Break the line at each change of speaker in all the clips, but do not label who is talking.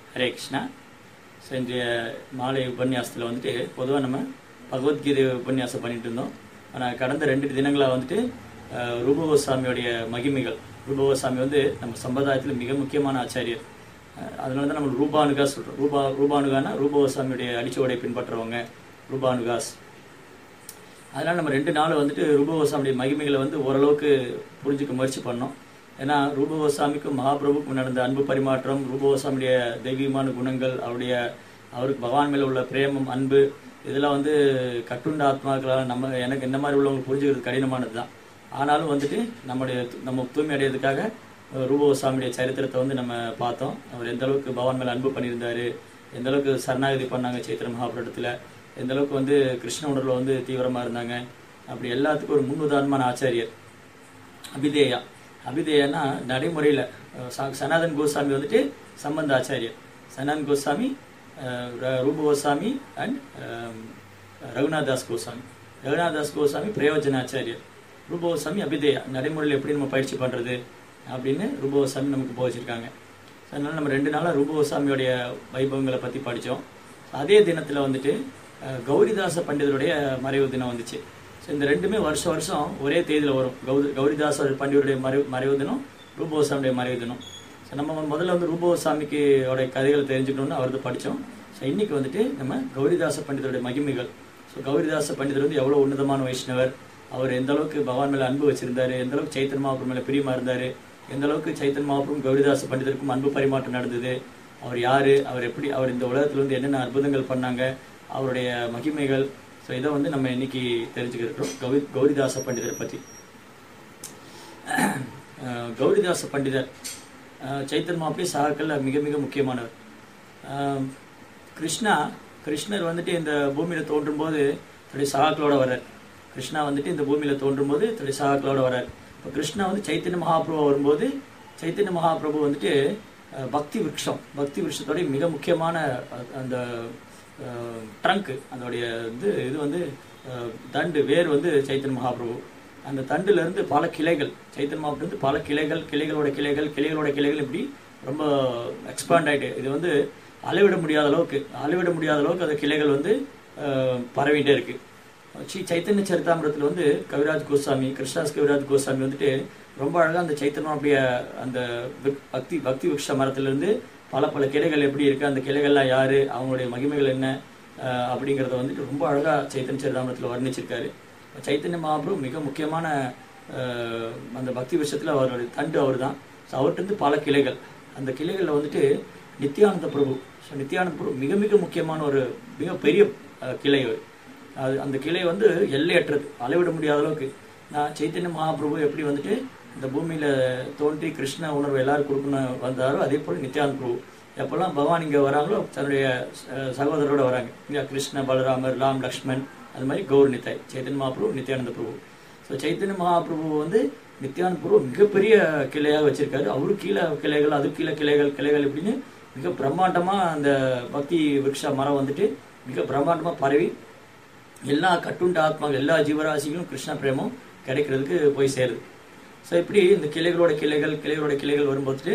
Hare Krishna so இன்றைய மாலை உபன்யாசத்தில் வந்துட்டு பொதுவாக நம்ம பகவத்கீதை உபன்யாசம் பண்ணிட்டு இருந்தோம் ஆனால் கடந்த ரெண்டு தினங்களாக வந்துட்டு அஹ், ரூப கோஸ்வாமியோடைய மகிமைகள் ரூப கோஸ்வாமி வந்து நம்ம சம்பிரதாயத்தில் மிக முக்கியமான ஆச்சாரியர் அஹ், அதனால தான் நம்ம ரூபானுகா சொல்கிறோம் ரூபா ரூபானுகானா ரூப கோஸ்வாமியுடைய அடிச்சுவடை பின்பற்றுறவங்க ரூபானுகாஸ் அதனால நம்ம ரெண்டு நாள் வந்துட்டு ரூபகோசாமியுடைய மகிமைகளை வந்து ஓரளவுக்கு புரிஞ்சுக்க முயற்சி பண்ணோம் ஏன்னா ரூபகோசாமிக்கும் மகாபிரபுக்கும் நடந்த அன்பு பரிமாற்றம் ரூபகோசாமியுடைய தெய்வீகமான குணங்கள் அவருடைய அவருக்கு பகவான் மேல உள்ள பிரேமம் அன்பு இதெல்லாம் வந்து கட்டுண்ட ஆத்மாக்களால் நம்ம எனக்கு என்ன மாதிரி உள்ளவங்க புரிஞ்சுக்கிறது கடினமானது தான் ஆனாலும் வந்துட்டு நம்முடைய நம்ம தூய்மை அடையிறதுக்காக அஹ், ரூபகோசாமியுடைய சரித்திரத்தை வந்து நம்ம பார்த்தோம் அவர் எந்த அளவுக்கு பகவான் மேல அன்பு பண்ணியிருந்தாரு எந்த அளவுக்கு சரணாகதி பண்ணாங்க சைத்திர மகாபுரத்தில் எந்த அளவுக்கு வந்து கிருஷ்ண உணர்வுல வந்து தீவிரமா இருந்தாங்க அப்படி எல்லாத்துக்கும் ஒரு முன் உதாரணமான ஆச்சாரியர் அபிதேயா அபிதேயனா நடைமுறையில் சனாதன் கோஸ்வாமி வந்துட்டு சம்பந்த ஆச்சாரியர் சனாதன் கோஸ்வாமி அஹ், ர- ரூப கோஸ்வாமி அண்ட் ரகுநாத் தாஸ் கோஸ்வாமி ரகுநாத் தாஸ் கோஸ்வாமி பிரயோஜன ஆச்சாரியர் ரூப கோஸ்வாமி அபிதேயா நடைமுறையில் எப்படி நம்ம பயிற்சி பண்றது அப்படின்னு ரூப கோஸ்வாமி நமக்கு போதிச்சிருக்காங்க அதனால நம்ம ரெண்டு நாளாக ரூப கோஸ்வாமியோடைய வைபவங்களை பற்றி படித்தோம் அதே தினத்தில் வந்துட்டு அஹ், கௌரிதாச பண்டிதருடைய மறைவு தினம் வந்துச்சு ஸோ இந்த ரெண்டுமே வருஷம் வருஷம் ஒரே தேதியில் வரும் கௌரி கௌரிதாச பண்டிதருடைய மறைவு மறைவு தினம் ரூபகோசாமியுடைய மறைவு தினம் ஸோ நம்ம முதல்ல வந்து ரூபகோசாமிக்கு உடைய கதைகள் தெரிஞ்சுக்கணும்னு அவரது படித்தோம் ஸோ இன்னைக்கு வந்துட்டு நம்ம கௌரிதாச பண்டிதருடைய மகிமைகள் ஸோ கௌரிதாச பண்டிதர் வந்து எவ்வளோ உன்னதமான வைஷ்ணவர் அவர் எந்த அளவுக்கு பகவான் மேல அன்பு வச்சிருந்தாரு எந்த அளவுக்கு சைத்தன் மகாபுரம் மேல பிரியமா இருந்தாரு எந்த அளவுக்கு சைத்தன் மகாபுரம் கௌரிதாச பண்டிதருக்கும் அன்பு பரிமாற்றம் நடந்தது அவர் யாரு அவர் எப்படி அவர் இந்த உலகத்துல வந்து என்னென்ன அற்புதங்கள் பண்ணாங்க அவருடைய மகிமைகள் ஸோ இதை வந்து நம்ம இன்னைக்கு தெரிஞ்சுக்கிறோம் கௌரி கௌரிதாச பண்டிதரை பற்றி அஹ் கௌரிதாச பண்டிதர் அஹ் சைத்தன் மாப்பிளி சகாக்கள்ல மிக மிக முக்கியமானவர் அஹ் கிருஷ்ணா கிருஷ்ணர் வந்துட்டு இந்த பூமியில தோன்றும் போது தன்னுடைய சகாக்களோட வர்றார் கிருஷ்ணா வந்துட்டு இந்த பூமியில தோன்றும் போது தன்னுடைய சகாக்களோட வர்றார் இப்போ கிருஷ்ணா வந்து சைத்தன்ய மகாபிரபு வரும்போது சைத்தன்ய மகாபிரபு வந்துட்டு அஹ், பக்தி விருட்சம் பக்தி விருட்சத்தோடைய மிக முக்கியமான அஹ், அந்த ட்ரங்க் அதோடைய இது இது வந்து அஹ், தண்டு வேர் வந்து சைத்தன்ய மகாபிரபு அந்த தண்டுல இருந்து பல கிளைகள் சைத்தன்ய மகாபிரபு இருந்து பல கிளைகள் கிளைகளோட கிளைகள் கிளைகளோட கிளைகள் இப்படி ரொம்ப எக்ஸ்பாண்ட் ஆயிட்டு இது வந்து அளவிட முடியாத அளவுக்கு அளவிட முடியாத அளவுக்கு அந்த கிளைகள் வந்து அஹ், பரவிட்டே இருக்கு ஸ்ரீ சைத்தன்ய சரிதாமிரத்தில் வந்து கவிராஜ் கோஸ்வாமி கிருஷ்ணாஸ் கவிராஜ் கோஸ்வாமி வந்துட்டு ரொம்ப அழகா அந்த சைத்தன்யம் அப்படிய அந்த விக்- பக்தி பக்தி விருஷ மரத்திலிருந்து பல பல கிளைகள் எப்படி இருக்கு அந்த கிளைகள்லாம் யாரு அவங்களுடைய மகிமைகள் என்ன அஹ், அப்படிங்கறத வந்துட்டு ரொம்ப அழகா சைத்தன்ய சரிதாமிரத்தில் வர்ணிச்சிருக்காரு சைத்தன்ய மகாபிரபு மிக முக்கியமான அஹ், அந்த பக்தி விஷயத்துல அவருடைய தண்டு அவர் தான் அவர்கிட்ட பல கிளைகள் அந்த கிளைகள்ல வந்துட்டு நித்யானந்த பிரபு ஸோ நித்யானந்த பிரபு மிக மிக முக்கியமான ஒரு மிக பெரிய அஹ், கிளை அவர் அது அந்த கிளை வந்து எல்லையற்றது அளவிட முடியாத அளவுக்கு நான் சைத்தன்ய மகாபிரபு எப்படி வந்துட்டு இந்த பூமியில தோன்றி கிருஷ்ண உணர்வு எல்லாரும் கொடுக்கணும் வந்தாரோ அதே போல நித்யானந்த பிரபு எப்பெல்லாம் பகவான் இங்க வராங்களோ தன்னுடைய அஹ், சகோதரரோட வராங்க இங்க கிருஷ்ண பலராமர் ராம் லக்ஷ்மண் அது மாதிரி கௌர் நித்தாய் சைத்தன்ய மகாபிரபு நித்யானந்த பிரபு ஸோ சைத்தன்ய மகாபிரபு வந்து நித்யானந்த பிரபு மிகப்பெரிய கிளையாக வச்சிருக்காரு அவரு கீழே கிளைகள் அது கீழே கிளைகள் கிளைகள் இப்படின்னு மிக பிரம்மாண்டமா அந்த பக்தி விருட்ச மரம் வந்துட்டு மிக பிரம்மாண்டமா பரவி எல்லா கட்டுண்ட ஆத்மாக்கள் எல்லா ஜீவராசிகளும் கிருஷ்ண பிரேமம் கிடைக்கிறதுக்கு போய் சேருது ஸோ இப்படி இந்த கிளைகளோட கிளைகள் கிளைகளோட கிளைகள் வரும்போது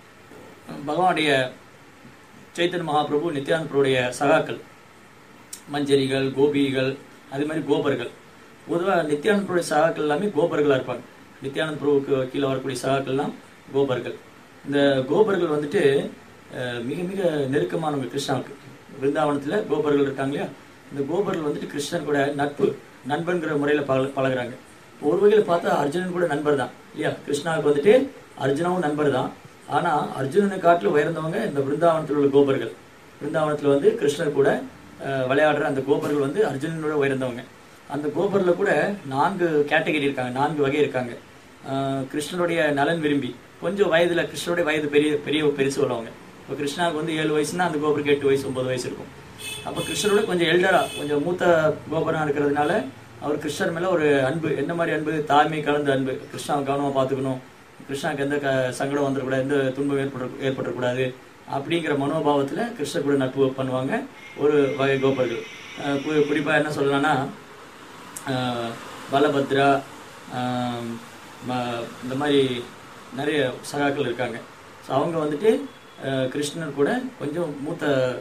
பகவானுடைய சைத்தன்ய மகாபிரபு நித்யானந்த பிரபுடைய சகாக்கள் மஞ்சரிகள் கோபிகள் அது மாதிரி கோபர்கள் பொதுவாக நித்யானந்த பிரபுடைய சகாக்கள் எல்லாமே கோபர்களாக இருப்பாங்க நித்யானந்த பிரபுக்கு கீழே வரக்கூடிய சகாக்கள்லாம் கோபர்கள் இந்த கோபர்கள் வந்துட்டு அஹ், மிக மிக நெருக்கமானவங்க கிருஷ்ணாவுக்கு விருந்தாவனத்தில் கோபர்கள் இருக்காங்க இல்லையா இந்த கோபர்கள் வந்துட்டு கிருஷ்ணன் கூட நட்பு நண்பன்கிற முறையில் பழ பழகுறாங்க ஒரு வகையில் பார்த்தா அர்ஜுனன் கூட நண்பர் தான் இல்லையா கிருஷ்ணாவுக்கு வந்துட்டு அர்ஜுனாவும் நண்பர் தான் ஆனா அர்ஜுனனை காட்டிலும் உயர்ந்தவங்க இந்த பிருந்தாவனத்தில் உள்ள கோபர்கள் பிருந்தாவனத்துல வந்து கிருஷ்ணர் கூட அஹ், விளையாடுற அந்த கோபர்கள் வந்து அர்ஜுனனோட உயர்ந்தவங்க அந்த கோபர்ல கூட நான்கு கேட்டகரி இருக்காங்க நான்கு வகை இருக்காங்க அஹ், கிருஷ்ணருடைய நலன் விரும்பி கொஞ்சம் வயதுல கிருஷ்ணருடைய வயது பெரிய பெரிய பெருசு உள்ளவங்க இப்போ கிருஷ்ணாவுக்கு வந்து ஏழு வயசுனா அந்த கோபருக்கு எட்டு வயசு ஒன்பது வயசு இருக்கும் அப்ப கிருஷ்ணரோட கொஞ்சம் எல்டரா கொஞ்சம் மூத்த கோபரா இருக்கிறதுனால அவர் கிருஷ்ணர் மேல ஒரு அன்பு என்ன மாதிரி அன்பு தாய்மை கலந்த அன்பு கிருஷ்ணாவை கவனமா பாத்துக்கணும் கிருஷ்ணாவுக்கு எந்த க- சங்கடம் வந்துடக்கூடாது எந்த துன்பம் ஏற்பட ஏற்படக்கூடாது அப்படிங்கிற மனோபாவத்துல கிருஷ்ணர் கூட நட்பு பண்ணுவாங்க ஒரு வகை கோபர்கள் அஹ் கு- குறிப்பா என்ன சொல்லலாம்னா அஹ் பலபத்ரா அஹ் ம- இந்த மாதிரி நிறைய சகாக்கள் இருக்காங்க ஸோ அவங்க வந்துட்டு அஹ், கிருஷ்ணர் கூட கொஞ்சம் மூத்த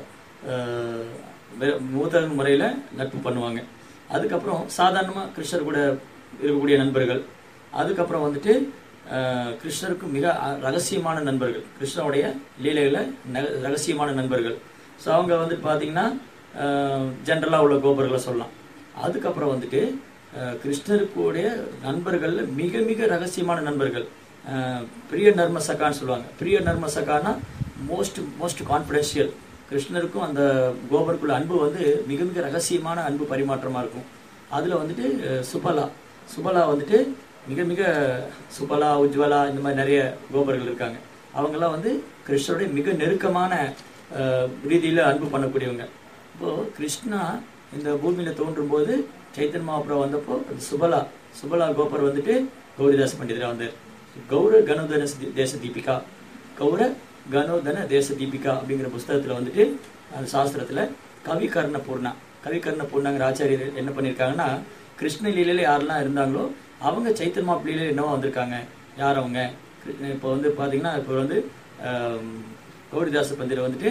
அஹ், வே- மூத்த முறையில் நட்பு பண்ணுவாங்க அதுக்கப்புறம் சாதாரணமாக கிருஷ்ணர் கூட இருக்கக்கூடிய நண்பர்கள் அதுக்கப்புறம் வந்துட்டு அஹ், கிருஷ்ணருக்கு மிக அ- ரகசியமான நண்பர்கள் கிருஷ்ணருடைய லீலைகளை ந- ரகசியமான நண்பர்கள் ஸோ அவங்க வந்துட்டு பார்த்தீங்கன்னா ஜென்ரலாக உள்ள கோபர்களை சொல்லலாம் அதுக்கப்புறம் வந்துட்டு அஹ், கிருஷ்ணருக்குடைய நண்பர்கள் மிக மிக ரகசியமான நண்பர்கள் அஹ், பிரிய நர்மசகான்னு சொல்லுவாங்க பிரிய நர்மசகானா மோஸ்ட் மோஸ்ட் கான்ஃபிடென்ஷியல் கிருஷ்ணருக்கும் அந்த கோபருக்குள்ள அன்பு வந்து மிக மிக ரகசியமான அன்பு பரிமாற்றமா இருக்கும் அதுல வந்துட்டு அஹ், சுபலா சுபலா வந்துட்டு மிக மிக சுபலா உஜ்வலா இந்த மாதிரி நிறைய கோபர்கள் இருக்காங்க அவங்கெல்லாம் வந்து கிருஷ்ணருடைய மிக நெருக்கமான அஹ், ரீதியில அன்பு பண்ணக்கூடியவங்க இப்போ கிருஷ்ணா இந்த பூமியில தோன்றும் போது சைத்தன் மகாபுரம் வந்தப்போ அந்த சுபலா சுபலா கோபர் வந்துட்டு கௌரிதாஸ் பண்டிதரா வந்தார் கௌர கணோதன தேச தீபிகா கௌர கணோதன தேச தீபிகா அப்படிங்கிற புஸ்தகத்துல வந்துட்டு அந்த சாஸ்திரத்துல கவி கர்ண பூர்ணா கவி கர்ண பூர்ணாங்கிற ஆச்சாரியர் என்ன பண்ணியிருக்காங்கன்னா கிருஷ்ண லீலையில யாரெல்லாம் இருந்தாங்களோ அவங்க சைத்தன்மா லீலையில என்னவோ வந்திருக்காங்க யார் அவங்க இப்போ வந்து பாத்தீங்கன்னா இப்போ வந்து ஆம், கௌரிதாச பந்திர வந்துட்டு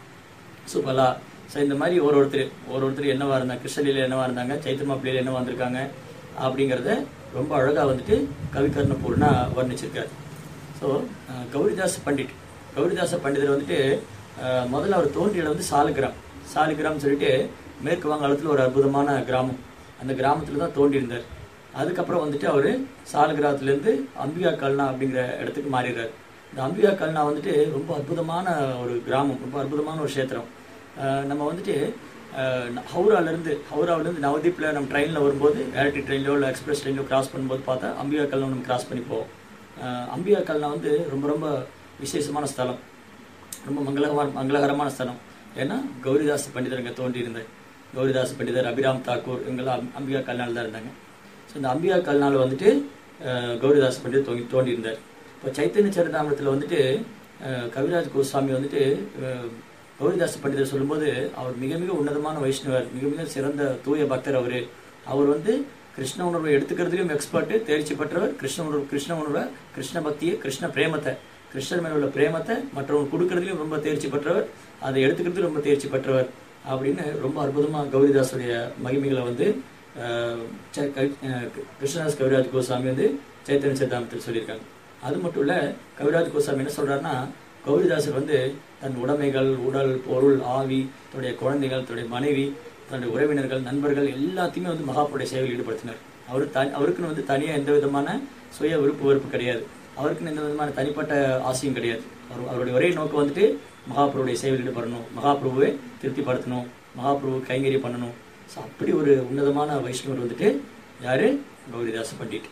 சுபலா ஸோ இந்த மாதிரி ஒரு ஒருத்தர் ஒரு ஒருத்தர் என்னவா இருந்தாங்க கிருஷ்ணலீல என்னவா இருந்தாங்க சைத்தன்மா பிள்ளையில என்னவா வந்திருக்காங்க அப்படிங்கிறத ரொம்ப அழகா வந்துட்டு கவிகர்ண பூர்ணா வர்ணிச்சிருக்காரு ஸோ கௌரிதாஸ் பண்டிட் கௌரிதாச பண்டிதர் வந்துட்டு அஹ், முதல்ல அவர் தோன்றிய இடம் வந்து சாலிகிராம் சாலிகிராம் சொல்லிட்டு மேற்கு வங்காளத்தில் ஒரு அற்புதமான கிராமம் அந்த கிராமத்தில் தான் தோன்றியிருந்தார் அதுக்கப்புறம் வந்துட்டு அவர் சாலிகிராமத்துலேருந்து அம்பிகா கல்னா அப்படிங்கிற இடத்துக்கு மாறிடுறாரு இந்த அம்பிகா கல்னா வந்துட்டு ரொம்ப அற்புதமான ஒரு கிராமம் ரொம்ப அற்புதமான ஒரு க்ஷேத்திரம் அஹ், நம்ம வந்துட்டு அஹ், ஹவுராலேருந்து ஹவுராவிலேருந்து நவதீப்பில் நம்ம ட்ரெயினில் வரும்போது டேரக்ட் ட்ரெயின்லையோ இல்லை எக்ஸ்பிரஸ் ட்ரெயின்லையோ கிராஸ் பண்ணும்போது பார்த்தா அம்பிகா கல்னா நம்ம கிராஸ் பண்ணி போவோம் அஹ், அம்பிகா கல்னா வந்து ரொம்ப ரொம்ப விசேஷமான ஸ்தலம் ரொம்ப மங்களகரமான மங்களகரமான ஸ்தலம் ஏன்னா கௌரிதாஸ் பண்டிதர் இங்கே தோன்றியிருந்தார் கௌரிதாஸ் பண்டிதர் அபிராம் தாக்கூர் இவங்கெல்லாம் அம்- அம்பிகா கல்நாள் தான் இருந்தாங்க ஸோ இந்த அம்பிகா கல்நாள் வந்துட்டு அஹ், கௌரிதாஸ் பண்டிதர் தோன்றி தோன்றியிருந்தார் இப்போ சைத்தன்ய சரிதாமிரத்தில் வந்துட்டு அஹ், கவிராஜ் கோஸ்வாமி வந்துட்டு அஹ், கௌரிதாஸ் பண்டிதர் சொல்லும்போது அவர் மிக மிக உன்னதமான வைஷ்ணவர் மிக மிக சிறந்த தூய பக்தர் அவர் அவர் வந்து கிருஷ்ண உணர்வை எடுத்துக்கிறதுலையும் எக்ஸ்பர்ட் தேர்ச்சி பெற்றவர் கிருஷ்ண உணர்வு கிருஷ்ண உணர்வை கிருஷ்ண பக்தியை கிருஷ்ண பிரேமத்தை கிருஷ்ணர் மேல உள்ள பிரேமத்தை மற்றவங்க கொடுக்கறதுலையும் ரொம்ப தேர்ச்சி பெற்றவர் அதை எடுத்துக்கிறதுல ரொம்ப தேர்ச்சி பெற்றவர் அப்படின்னு ரொம்ப அற்புதமா கௌரிதாஸுடைய மகிமைகளை வந்து அஹ், ச- கவி- அஹ், கிருஷ்ணதாஸ் கவிராஜ் கோசாமி வந்து சைத்தன்ய சித்தாந்தத்தில் சொல்லியிருக்காங்க அது மட்டும் இல்ல கவிராஜ் கோசாமி என்ன சொல்றாருன்னா கௌரிதாசர் வந்து தன் உடைமைகள் உடல் பொருள் ஆவி தன்னுடைய குழந்தைகள் தன்னுடைய மனைவி தன்னுடைய உறவினர்கள் நண்பர்கள் எல்லாத்தையுமே வந்து மகாபுருடைய சேவையில் ஈடுபடுத்தினார் அவர் தனி அவருக்குன்னு வந்து தனியா எந்த விதமான சுய விருப்பு வெறுப்பு கிடையாது அவருக்குன்னு எந்த விதமான தனிப்பட்ட ஆசையும் கிடையாது அவர் அவருடைய ஒரே நோக்கம் வந்துட்டு மகாபிரபுடைய சேவையில் ஈடுபடணும் மகாபிரபுவை திருப்திப்படுத்தணும் மகாபிரபு கைங்கரியம் பண்ணணும் ஸோ அப்படி ஒரு உன்னதமான வைஷ்ணவர் வந்துட்டு யாரு கௌரிதாச பண்டிட்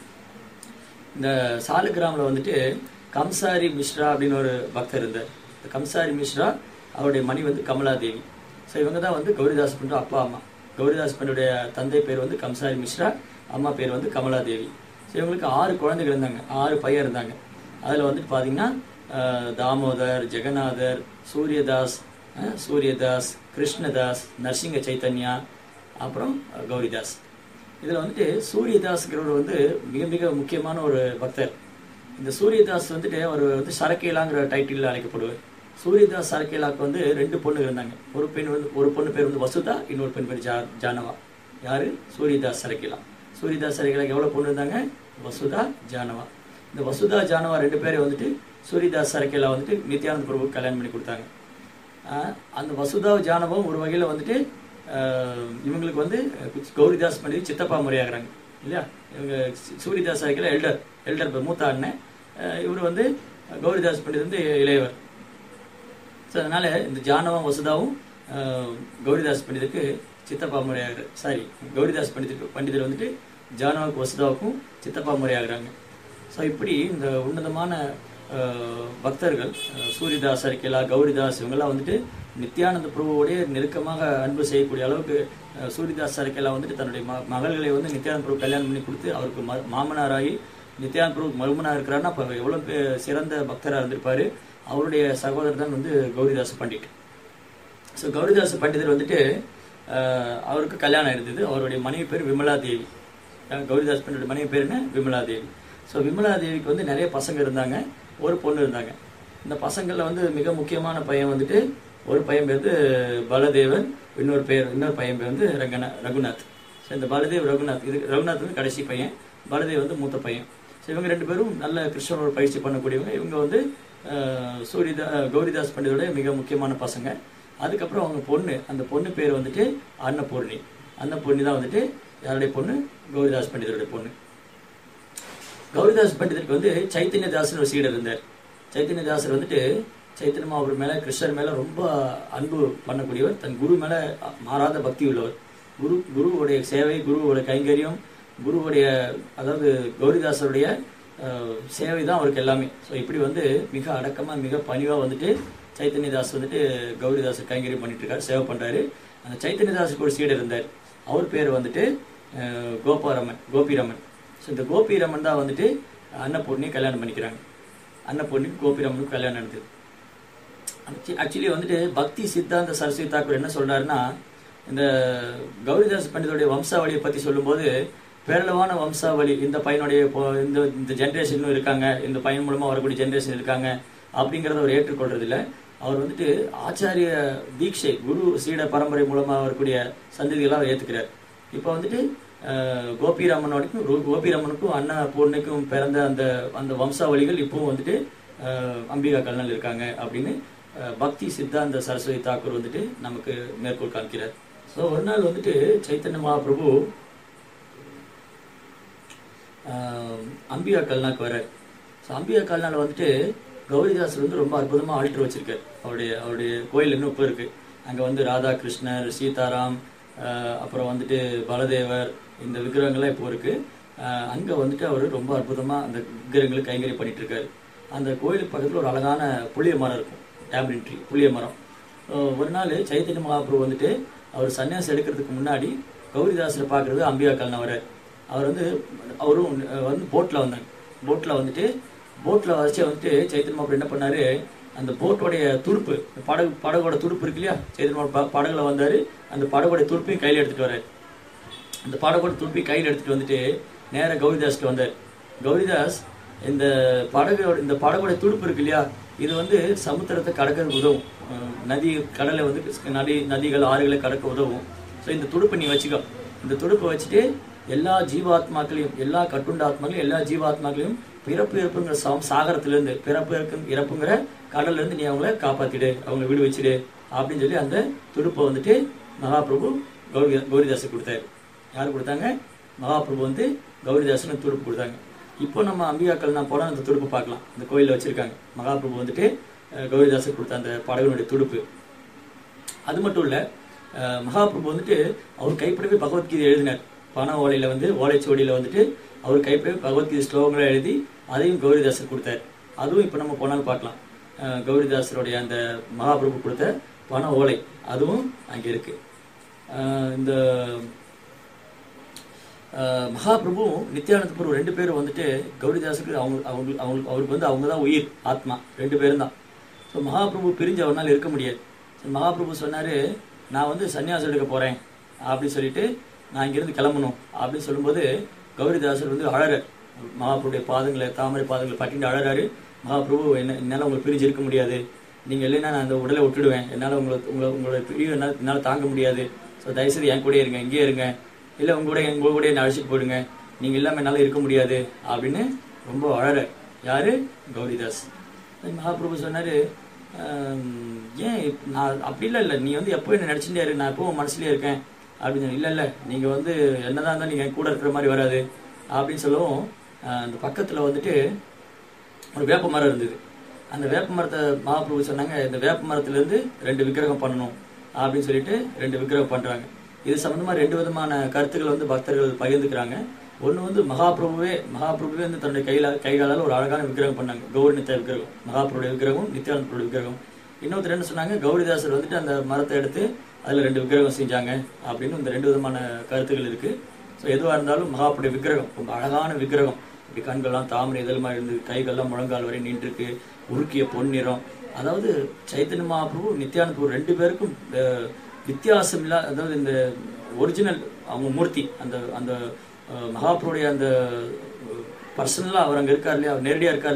இந்த சாலுகிராமில் வந்துட்டு கம்சாரி மிஸ்ரா அப்படின்னு ஒரு பக்தர் இருந்தார் இந்த கம்சாரி மிஸ்ரா அவருடைய மணி வந்து கமலாதேவி ஸோ இவங்க தான் வந்து கௌரிதாஸ் பண்ற அப்பா அம்மா கௌரிதாஸ் பண்டுடைய தந்தை பேர் வந்து கம்சாரி மிஸ்ரா அம்மா பேர் வந்து கமலாதேவி ஸோ இவங்களுக்கு ஆறு குழந்தைகள் இருந்தாங்க ஆறு பையன் இருந்தாங்க அதில் வந்துட்டு பார்த்தீங்கன்னா அஹ், தாமோதர் ஜெகநாதர் சூரியதாஸ் அஹ், சூரியதாஸ் கிருஷ்ணதாஸ் நரசிங்க சைத்தன்யா அப்புறம் அஹ், கௌரிதாஸ் இதுல வந்துட்டு சூரியதாஸ்ங்கிறவர் வந்து மிக மிக முக்கியமான ஒரு பக்தர் இந்த சூரியதாஸ் வந்துட்டு அவர் வந்து சரக்கேலாங்கிற டைட்டில் அழைக்கப்படுவார் சூரியதாஸ் சரக்கேலாக்கு வந்து ரெண்டு பொண்ணு இருந்தாங்க ஒரு பெண் வந்து ஒரு பொண்ணு பேர் வந்து வசுதா இன்னொரு பெண் பேர் ஜா ஜானவா யாரு சூரியதாஸ் சரக்கேலா சூரியதாஸ் சரக்கேலாக்கு எவ்வளவு பொண்ணு இருந்தாங்க வசுதா ஜானவா இந்த வசுதா ஜானவா ரெண்டு பேரை வந்துட்டு சூரியதாஸ் சரக்கேலா வந்துட்டு நித்யானந்த பிரபு கல்யாணம் பண்ணி கொடுத்தாங்க ஆஹ் அந்த வசுதா ஜானவம் ஒரு வகையில வந்துட்டு ஆஹ் இவங்களுக்கு வந்து கௌரிதாஸ் பண்ணி சித்தப்பா முறையாகிறாங்க இல்லையா இவங்க சூ- சூரியதாஸ் ஆகிக்கல எல்டர் எல்டர் இப்ப மூத்த அண்ணன் ஆஹ் இவர் வந்து கௌரிதாஸ் பண்டித் வந்து இளையவர் ஸோ அதனால இந்த ஜானவம் வசுதாவும் ஆஹ் கௌரிதாஸ் பண்டிதருக்கு சித்தப்பா முறையாகிறார் சாரி கௌரிதாஸ் பண்டிதருக்கு பண்டிதர் வந்துட்டு ஜானவாவுக்கு வசுதாவுக்கும் சித்தப்பா முறையாகிறாங்க ஸோ இப்படி இந்த உன்னதமான அஹ், பக்தர்கள் அஹ், சூரிதாஸ் அரிக்கலா கௌரிதாஸ் இவங்கெல்லாம் வந்துட்டு நித்யானந்த பிரபுவோடைய நெருக்கமாக அன்பு செய்யக்கூடிய அளவுக்கு அஹ், சூரிதாஸ் அரிக்கலா வந்துட்டு தன்னுடைய ம மகள்களை வந்து நித்யானந்த பிரபு கல்யாணம் பண்ணி கொடுத்து அவருக்கு ம- மாமனாராகி நித்யானந்த பிரபு மருமனா இருக்கிறாருன்னா அப்போ எவ்வளோ பே- சிறந்த பக்தராக இருந்திருப்பாரு அவருடைய சகோதரர் தான் வந்து கௌரிதாஸ் பண்டிட் ஸோ கௌரிதாஸ் பண்டிதர் வந்துட்டு அஹ், அவருக்கு கல்யாணம் இருந்தது அவருடைய மனைவி பேர் விமலா தேவி அஹ், கௌரிதாஸ் பண்டிதோட மனைவி பேர் என்ன விமலா தேவி ஸோ விமலா தேவிக்கு வந்து நிறைய பசங்க இருந்தாங்க ஒரு பொண்ணு இருந்தாங்க இந்த பசங்கள்ல வந்து மிக முக்கியமான பையன் வந்துட்டு ஒரு பையன் பேர் வந்து பலதேவன் இன்னொரு பேர் இன்னொரு பையன் பேர் வந்து ரங்கநா ரகுநாத் ஸோ இந்த பலதேவ் ரகுநாத் இது ரகுநாத் வந்து கடைசி பையன் பலதேவ் வந்து மூத்த பையன் ஸோ இவங்க ரெண்டு பேரும் நல்ல கிருஷ்ணனோட பயிற்சி பண்ணக்கூடியவங்க இவங்க வந்து அஹ், சூரிதா கௌரிதாஸ் பண்டிதோட மிக முக்கியமான பசங்க அதுக்கப்புறம் அவங்க பொண்ணு அந்த பொண்ணு பேர் வந்துட்டு அன்னபூர்ணி அன்னபூர்ணி தான் வந்துட்டு யாருடைய பொண்ணு கௌரிதாஸ் பண்டிதருடைய பொண்ணு கௌரிதாஸ் பண்டிதருக்கு வந்து சைத்தன்யதாசன் ஒரு சீடர் இருந்தார் சைத்தன்யதாசர் வந்துட்டு சைத்தன்ய மகாபுரம் மேல கிருஷ்ணர் மேல ரொம்ப அன்பு பண்ணக்கூடியவர் தன் குரு மேல மாறாத பக்தி உள்ளவர் குரு குருவுடைய சேவை குருவோட கைங்கரியம் குருவுடைய அதாவது கௌரிதாசருடைய அஹ், சேவை தான் அவருக்கு எல்லாமே ஸோ இப்படி வந்து மிக அடக்கமா மிக பணிவா வந்துட்டு சைத்தன்யதாஸ் வந்துட்டு கௌரிதாசர் கைங்கரியம் பண்ணிட்டு இருக்காரு சேவை பண்றாரு அந்த சைத்தன்யதாஸுக்கு ஒரு சீடர் இருந்தார் அவர் பேர் வந்துட்டு அஹ், கோபாரமன் கோபிரமன் ஸோ இந்த கோபிரமன் தான் வந்துட்டு அன்னபூர்ணியை கல்யாணம் பண்ணிக்கிறாங்க அன்னபூர்ணிக்கு கோபிரமனுக்கு கல்யாணம் நடந்தது ஆக்சுவலி வந்துட்டு பக்தி சித்தாந்த சரஸ்வதி தாக்கூர் என்ன சொல்றாருன்னா இந்த கௌரிதாஸ் பண்டிதருடைய வம்சாவளியை பத்தி சொல்லும்போது பேரளவான வம்சாவளி இந்த பையனுடைய இப்போ- இந்த இந்த ஜென்ரேஷனும் இருக்காங்க இந்த பையன் மூலமா வரக்கூடிய ஜென்ரேஷன் இருக்காங்க அப்படிங்கறத அவர் ஏற்றுக்கொள்றது இல்ல அவர் வந்துட்டு ஆச்சாரிய தீட்சை குரு சீட பரம்பரை மூலமா வரக்கூடிய சந்ததிகளை அவர் ஏத்துக்கிறார் இப்போ வந்துட்டு அஹ், கோபிராமனோடைக்கும் ரோ- கோபிராமனுக்கும் அண்ணா பூர்ணிக்கும் பிறந்த அந்த அந்த வம்சாவளிகள் இப்பவும் வந்துட்டு அஹ், அம்பிகா கல்நல் இருக்காங்க அப்படின்னு அஹ், பக்தி சித்தாந்த சரஸ்வதி தாக்கூர் வந்துட்டு நமக்கு மேற்கோள் காமிக்கிறார் ஸோ ஒரு நாள் வந்துட்டு சைத்தன்ய மகாபிரபு ஆஹ், அம்பிகா கல்னாக்கு வர்றார் ஸோ அம்பிகா கல்னால வந்துட்டு கௌரிதாசர் வந்து ரொம்ப அற்புதமா ஆல்டர் வச்சிருக்காரு அவருடைய அவருடைய கோயில் இன்னும் இப்போ இருக்கு அங்க வந்து ராதா கிருஷ்ணர் சீதாராம் ஆஹ், அப்புறம் வந்துட்டு பலதேவர் இந்த விக்கிரகங்கள்லாம் இப்போ இருக்கு ஆஹ், அங்க வந்துட்டு அவர் ரொம்ப அற்புதமா அந்த விக்கிரகங்களை கைங்கறி பண்ணிட்டு இருக்காரு அந்த கோயிலுக்கு பக்கத்துல ஒரு அழகான புளிய மரம் இருக்கும் டேப்ரின் ட்ரீ புளிய மரம் ஆஹ், ஒரு நாள் சைத்தன்ய மகாபிரபு வந்துட்டு அவர் சன்னியாசம் எடுக்கிறதுக்கு முன்னாடி கௌரிதாசரை பார்க்கறது அம்பிகா கல்னா வர்றார் அவர் வந்து அவரும் அஹ், வந்து போட்ல வந்தாங்க போட்ல வந்துட்டு போட்ல வச்சு வந்துட்டு சைத்தன்ய மகாபிரபு என்ன பண்ணாரு அந்த போட்டோடைய துடுப்பு படகு படகோட துடுப்பு இருக்கு இல்லையா சைத்தன்ய மகாபிரபு படகுல வந்தாரு அந்த படகோட துடுப்பையும் கையில எடுத்துட்டு வர்றாரு அந்த படகோட துடுப்பி கையில் எடுத்துட்டு வந்துட்டு நேரா கௌரிதாஸ்க்கு வந்தார் கௌரிதாஸ் இந்த படகோட இந்த படகோட துடுப்பு இருக்கு இல்லையா இது வந்து சமுத்திரத்தை கடக்க உதவும் அஹ் நதி கடலை வந்து நதி நதிகள் ஆறுகளை கடக்க உதவும் ஸோ இந்த துடுப்பை நீ வச்சுக்கோ இந்த துடுப்பை வச்சுட்டு எல்லா ஜீவாத்மாக்களையும் எல்லா கட்டுண்ட ஆத்மாக்களையும் எல்லா ஜீவாத்மாக்களையும் பிறப்பு இறப்புங்கிற சா- சாகரத்திலிருந்து பிறப்பு இறக்கு இறப்புங்கிற கடல்ல இருந்து நீ அவங்கள காப்பாத்திடு அவங்களை விடு வச்சிடு அப்படின்னு சொல்லி அந்த துடுப்பை வந்துட்டு மகாபிரபு கௌரி கௌரிதாஸுக்கு கொடுத்தாரு யார் கொடுத்தாங்க மகாபிரபு வந்து கௌரிதாசன் துடுப்பு கொடுத்தாங்க இப்போ நம்ம அம்பிகாக்கள் நான் போனா அந்த துடுப்பு பார்க்கலாம் அந்த கோயில்ல வச்சிருக்காங்க மகாபிரபு வந்துட்டு அஹ், கௌரிதாசர் கொடுத்த அந்த படகுனுடைய துடுப்பு அது மட்டும் இல்ல அஹ், மகாபிரபு வந்துட்டு அவர் கைப்படவே பகவத்கீதை எழுதினார் பண ஓலையில வந்து ஓலைச்சுவடியில வந்துட்டு அவர் கைப்படவே பகவத்கீதை ஸ்லோகங்களை எழுதி அதையும் கௌரிதாசர் கொடுத்தார் அதுவும் இப்போ நம்ம போனாலும் பார்க்கலாம் அஹ், கௌரிதாசருடைய அந்த மகாபிரபு கொடுத்த பண ஓலை அதுவும் அங்கே இருக்கு அஹ், இந்த ஆஹ் மகாபிரபுவும் நித்யானந்த பிரபு ரெண்டு பேரும் வந்துட்டு கௌரிதாஸுக்கு அவங்க அவங்க அவங்களுக்கு அவருக்கு வந்து அவங்க தான் உயிர் ஆத்மா ரெண்டு பேரும் தான் ஸோ மகாபிரபு பிரிஞ்சு அவரால் இருக்க முடியாது So மகாபிரபு சொன்னாரு நான் வந்து சன்னியாசம் எடுக்க போறேன் அப்படின்னு சொல்லிட்டு நான் இங்கிருந்து கிளம்பணும் அப்படின்னு சொல்லும்போது கௌரிதாசர் வந்து அழறார் மகாபிரபுடைய பாதங்களை தாமரை பாதங்களை பட்டிட்டு அழறாரு மகாபிரபு என்ன என்னால் உங்களுக்கு பிரிஞ்சு இருக்க முடியாது நீங்க இல்லைன்னா நான் அந்த உடலை விட்டுடுவேன் என்னால் உங்களை உங்களை உங்களோட பிரிவு என்னால் என்னால் தாங்க முடியாது ஸோ தயவுசெய்து என் கூட இருங்க இங்கேயே இருங்க இல்லை உங்க கூட எங்க கூட என்ன அழைச்சிட்டு போயிடுங்க நீங்க இல்லாம என்னால இருக்க முடியாது அப்படின்னு ரொம்ப அழற யாரு கௌரிதாஸ் மகாபிரபு சொன்னாரு "ஆம், ஏன் இப்ப நான் அப்படி இல்லை இல்லை நீ வந்து எப்போ என்ன நினைச்சுட்டே இரு நான் எப்பவும் மனசுலயே இருக்கேன் அப்படின்னு சொன்னேன். இல்ல இல்ல நீங்க வந்து என்னதான் இருந்தாலும் நீங்க என் கூட இருக்கிற மாதிரி வராது அப்படின்னு சொல்லவும் ஆஹ், அந்த பக்கத்துல வந்துட்டு ஒரு வேப்ப மரம் இருந்தது அந்த வேப்ப மரத்தை மகாபிரபு சொன்னாங்க இந்த வேப்ப மரத்துல இருந்து ரெண்டு விக்கிரகம் பண்ணணும் அப்படின்னு சொல்லிட்டு ரெண்டு விக்கிரகம் பண்றாங்க இது சம்பந்தமா ரெண்டு விதமான கருத்துக்கள் வந்து பக்தர்கள் பகிர்ந்துக்கிறாங்க ஒண்ணு வந்து மகாபிரபுவே மகாபிரபுவே வந்து தன்னுடைய கையில கைகாலால ஒரு அழகான விக்கிரகம் பண்ணாங்க கௌரி நித்யா விக்கிரகம் மகாபிரபுடைய விக்கிரகம் நித்யானந்தோட விக்கிரகம் இன்னொருத்தர் என்ன சொன்னாங்க கௌரிதாசர் வந்துட்டு அந்த மரத்தை எடுத்து அதுல ரெண்டு விக்கிரகம் செஞ்சாங்க அப்படின்னு இந்த ரெண்டு விதமான கருத்துக்கள் இருக்கு ஸோ எதுவா இருந்தாலும் மகாபுடைய விக்கிரகம் ரொம்ப அழகான விக்கிரகம் இப்படி கண்கள்லாம் தாமரை இதழ்மா இருந்து கைகள்லாம் முழங்கால் வரை நின்றுருக்கு உருக்கிய பொன்னிறம் அதாவது சைத்தன்ய மகாபிரபு நித்யானந்த பிரபு ரெண்டு பேருக்கும் அஹ், வித்தியாசம் இல்ல அதாவது இந்த ஒரிஜினல் அவங்க மூர்த்தி அந்த அந்த அஹ், மகாபிரபுடைய அந்த பர்சனலா அவர் அங்க இருக்கார் இல்லையா அவர் நேரடியா இருக்கார் இல்லையா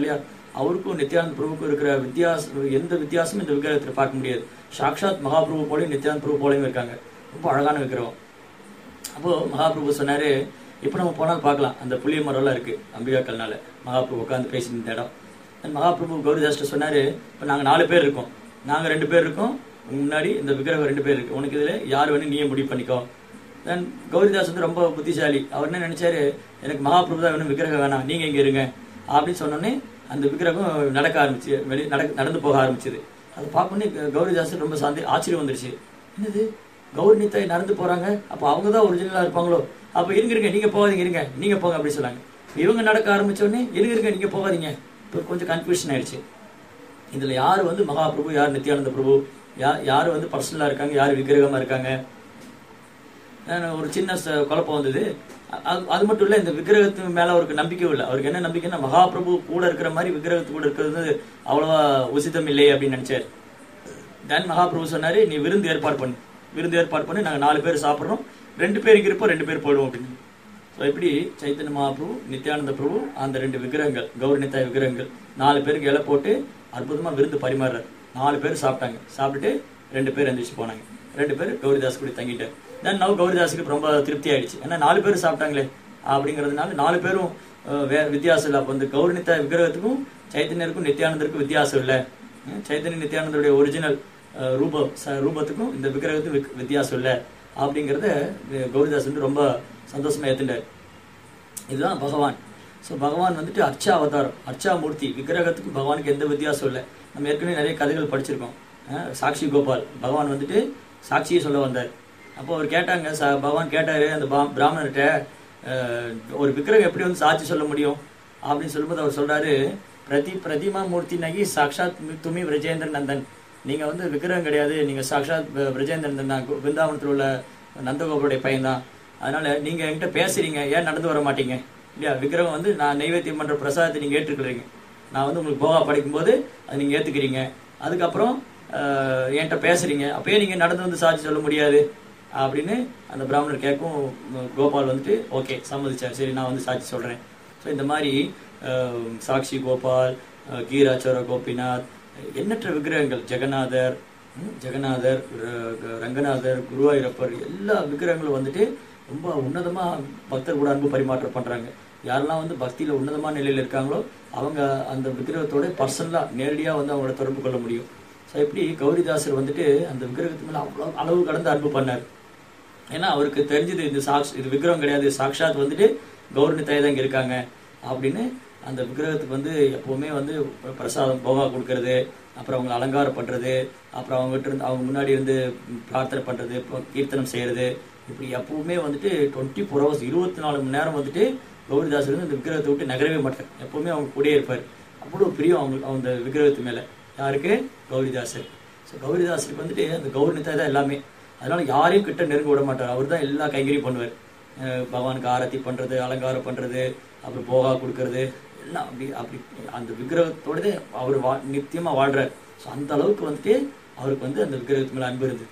அவருக்கும் நித்யானந்த பிரபுக்கும் இருக்கிற வித்தியாசம் எந்த வித்தியாசமும் இந்த விக்கிரகத்தில் பார்க்க முடியாது சாக்ஷாத் மகாபிரபு போலயும் நித்யானந்த பிரபு போலயும் இருக்காங்க ரொம்ப அழகான விக்கிரகம் அப்போ மகாபிரபு சொன்னாரு இப்போ நம்ம போனாலும் பார்க்கலாம் அந்த புளிய மரம்லாம் இருக்கு அம்பிகா கல்னால மகாபிரபு உட்காந்து பேசிட்டு இருந்த இடம் And மகாபிரபு கௌரிதாஸ்டர் சொன்னாரு இப்போ நாங்க நாலு பேர் இருக்கோம் நாங்க ரெண்டு பேர் இருக்கோம் உங்க முன்னாடி இந்த விக்கிரகம் ரெண்டு பேர் இருக்கு உனக்கு இதுல யார் வேணும் நீயே முடிவு பண்ணிக்கோ தென் கௌரிதாஸ் வந்து ரொம்ப புத்திசாலி அவர் என்ன நினைச்சாரு எனக்கு மகாபிரபு தான் வேணும் விக்கிரகம் வேணாம் நீங்க இங்க இருங்க அப்படின்னு சொன்னோடனே அந்த விக்கிரகம் நடக்க ஆரம்பிச்சு வெளி நடக்க நடந்து போக ஆரம்பிச்சது அதை பார்க்கணுன்னே கௌரிதாஸ் ரொம்ப சாந்தி ஆச்சரியம் வந்துருச்சு என்னது கௌரி நித்தாய் நடந்து போறாங்க அப்ப அவங்க தான் ஒரிஜினலா இருப்பாங்களோ அப்ப இருங்க இருங்க நீங்க போகாதீங்க இருங்க நீங்க போங்க அப்படி சொன்னாங்க இவங்க நடக்க ஆரம்பிச்ச உடனே இருங்க இருங்க நீங்க போகாதீங்க இப்போ கொஞ்சம் கன்ஃபியூஷன் ஆயிடுச்சு இதுல யார் வந்து மகாபிரபு யார் நித்யானந்த பிரபு யார் யார் வந்து பர்சனலா இருக்காங்க யார் விக்கிரகமா இருக்காங்க அஹ் ஒரு சின்ன ச- குழப்பம் வந்தது அ- அது அது மட்டும் இல்ல இந்த விக்கிரகத்து மேல அவருக்கு நம்பிக்கை இல்லை அவருக்கு என்ன நம்பிக்கைன்னா மகாபிரபு கூட இருக்கிற மாதிரி விக்கிரகத்து கூட இருக்கிறது அவ்வளவா உசிதம் இல்லையே அப்படின்னு நினைச்சாரு தென் மகாபிரபு சொன்னாரு நீ விருந்து ஏற்பாடு பண்ணு விருந்து ஏற்பாடு பண்ணி நாங்க நாலு பேர் சாப்பிடுறோம் ரெண்டு பேர் இங்க இருப்போம் ரெண்டு பேர் போயிடுவோம் அப்படின்னு ஸோ இப்படி சைத்தன்ய மகாபிரபு நித்யானந்த பிரபு அந்த ரெண்டு விக்கிரகங்கள் கௌரி நித்தாய் விக்கிரகங்கள் நாலு பேருக்கு இலை போட்டு அற்புதமா விருந்து பரிமாறுறாரு நாலு பேர் சாப்பிட்டாங்க சாப்பிட்டுட்டு ரெண்டு பேர் எந்திரிச்சு போனாங்க ரெண்டு பேர் கௌரிதாஸ் கூட தங்கிட்டார் தென் நவ் கௌரிதாஸுக்கு ரொம்ப திருப்தி ஆயிடுச்சு ஏன்னா நாலு பேர் சாப்பிட்டாங்களே அப்படிங்கிறதுனால நாலு பேரும் அஹ், வே வித்தியாசம் இல்லை அப்போ இந்த கௌரி நித்தாய் விக்கிரகத்துக்கும் சைத்தன்யருக்கும் நித்யானந்தருக்கும் வித்தியாசம் இல்லை அஹ், சைத்தன்ய நித்யானந்தருடைய ஒரிஜினல் ரூபம் ச- ரூபத்துக்கும் இந்த விக்கிரகத்துக்கும் விக்- வித்தியாசம் இல்லை அப்படிங்கிறத அஹ், கௌரிதாஸ் வந்து ரொம்ப சந்தோஷமா ஏத்துட்டார் இதுதான் பகவான் ஸோ பகவான் வந்துட்டு அர்ச்சா அவதாரம் அர்ச்சா மூர்த்தி விக்கிரகத்துக்கு பகவானுக்கு எந்த வித்தியாசம் இல்லை நம்ம ஏற்கனவே நிறைய கதைகள் படிச்சிருக்கோம் அஹ் சாக்ஷி கோபால் பகவான் வந்துட்டு சாட்சியை சொல்ல வந்தார் அப்போ அவர் கேட்டாங்க ச- பகவான் கேட்டாரு அந்த பா- பிராமணர்கிட்ட அஹ், ஒரு விக்கிரகம் எப்படி வந்து சாட்சி சொல்ல முடியும் அப்படின்னு சொல்லும்போது அவர் சொல்றாரு பிரதி பிரதிமா மூர்த்தி நகி சாக்ஷாத் மி- துமி விரஜேந்திர நந்தன் நீங்க வந்து விக்கிரகம் கிடையாது நீங்க சாக்ஷாத் வி- விரஜேந்திர நந்தன் தான் கு- பிருந்தாவனத்தில் உள்ள நந்தகோபுடைய பையன் தான் அதனால நீங்க என்கிட்ட பேசுறீங்க ஏன் நடந்து வர மாட்டீங்க இல்லையா விக்கிரகம் வந்து நான் நைவேத்தியம் பண்ற பிரசாதத்தை நீங்க ஏற்றுக்கிறீங்க நான் வந்து உங்களுக்கு போகா படைக்கும் போது அதை நீங்க ஏத்துக்கிறீங்க அதுக்கப்புறம் ஆஹ், என்கிட்ட பேசுறீங்க அப்பயே நீங்க நடந்து வந்து சாட்சி சொல்ல முடியாது அப்படின்னு அந்த பிராமணர் கேட்கும் உம், கோபால் வந்துட்டு ஓகே சம்மதிச்சார் சரி நான் வந்து சாட்சி சொல்றேன் ஸோ இந்த மாதிரி ஆஹ், சாக்ஷி கோபால் ஆஹ், கீராச்சோர கோபிநாத் எண்ணற்ற விக்கிரகங்கள் ஜெகநாதர் ம், ஜெகநாதர் ர- க- ரங்கநாதர் குருவாயூரப்பர் எல்லா விக்கிரகங்களும் வந்துட்டு ரொம்ப உன்னதமா பக்தர் கூட அன்பு பரிமாற்றம் பண்றாங்க யாரெல்லாம் வந்து பக்தியில உன்னதமான நிலையில இருக்காங்களோ அவங்க அந்த விக்கிரகத்தோட பர்சனலா நேரடியா வந்து அவங்களோட தொடர்பு கொள்ள முடியும் ஸோ இப்படி கௌரிதாசர் வந்துட்டு அந்த விக்கிரகத்து மேல அவ்வளவு அளவு கடந்து அன்பு பண்ணார் ஏன்னா அவருக்கு தெரிஞ்சது இந்த சாக்ஷ் இது விக்கிரகம் கிடையாது சாக்ஷாத் வந்துட்டு கௌரணி தாய் தான் இங்க இருக்காங்க அப்படின்னு அந்த விக்கிரகத்துக்கு வந்து எப்பவுமே வந்து பிர- பிரசாதம் போகா கொடுக்கறது அப்புறம் அவங்களை அலங்காரம் பண்றது அப்புறம் அவங்க கிட்ட இருந்து அவங்க முன்னாடி இருந்து பிரார்த்தனை பண்றது இப்போ கீர்த்தனம் செய்யறது இப்படி எப்பவுமே வந்துட்டு டுவெண்ட்டி ஃபோர் ஹவர்ஸ் இருபத்தி நாலு மணி நேரம் வந்துட்டு கௌரிதாசர் வந்து இந்த விக்கிரகத்தை விட்டு நகரவே மாட்டார் எப்பவுமே அவங்க கூடயே இருப்பார் அவ்வளோ பிரியம் அவங்க அந்த விக்கிரகத்து மேல யாருக்கு கௌரிதாசர் ஸோ கௌரிதாசருக்கு வந்துட்டு அந்த கௌரவத்தை தான் எல்லாமே அதனால யாரையும் கிட்ட நெருங்க விட மாட்டார் அவர் தான் எல்லா கைங்கரியும் பண்ணுவார் அஹ் பகவானுக்கு ஆரத்தி பண்றது அலங்காரம் பண்றது அப்புறம் போகா கொடுக்கறது எல்லாம் அப்படி அப்படி அந்த விக்கிரகத்தோடதே அவர் வா நித்தியமா வாழ்றார் ஸோ அந்த அளவுக்கு வந்துட்டு அவருக்கு வந்து அந்த விக்கிரகத்து மேல அன்பு இருந்தது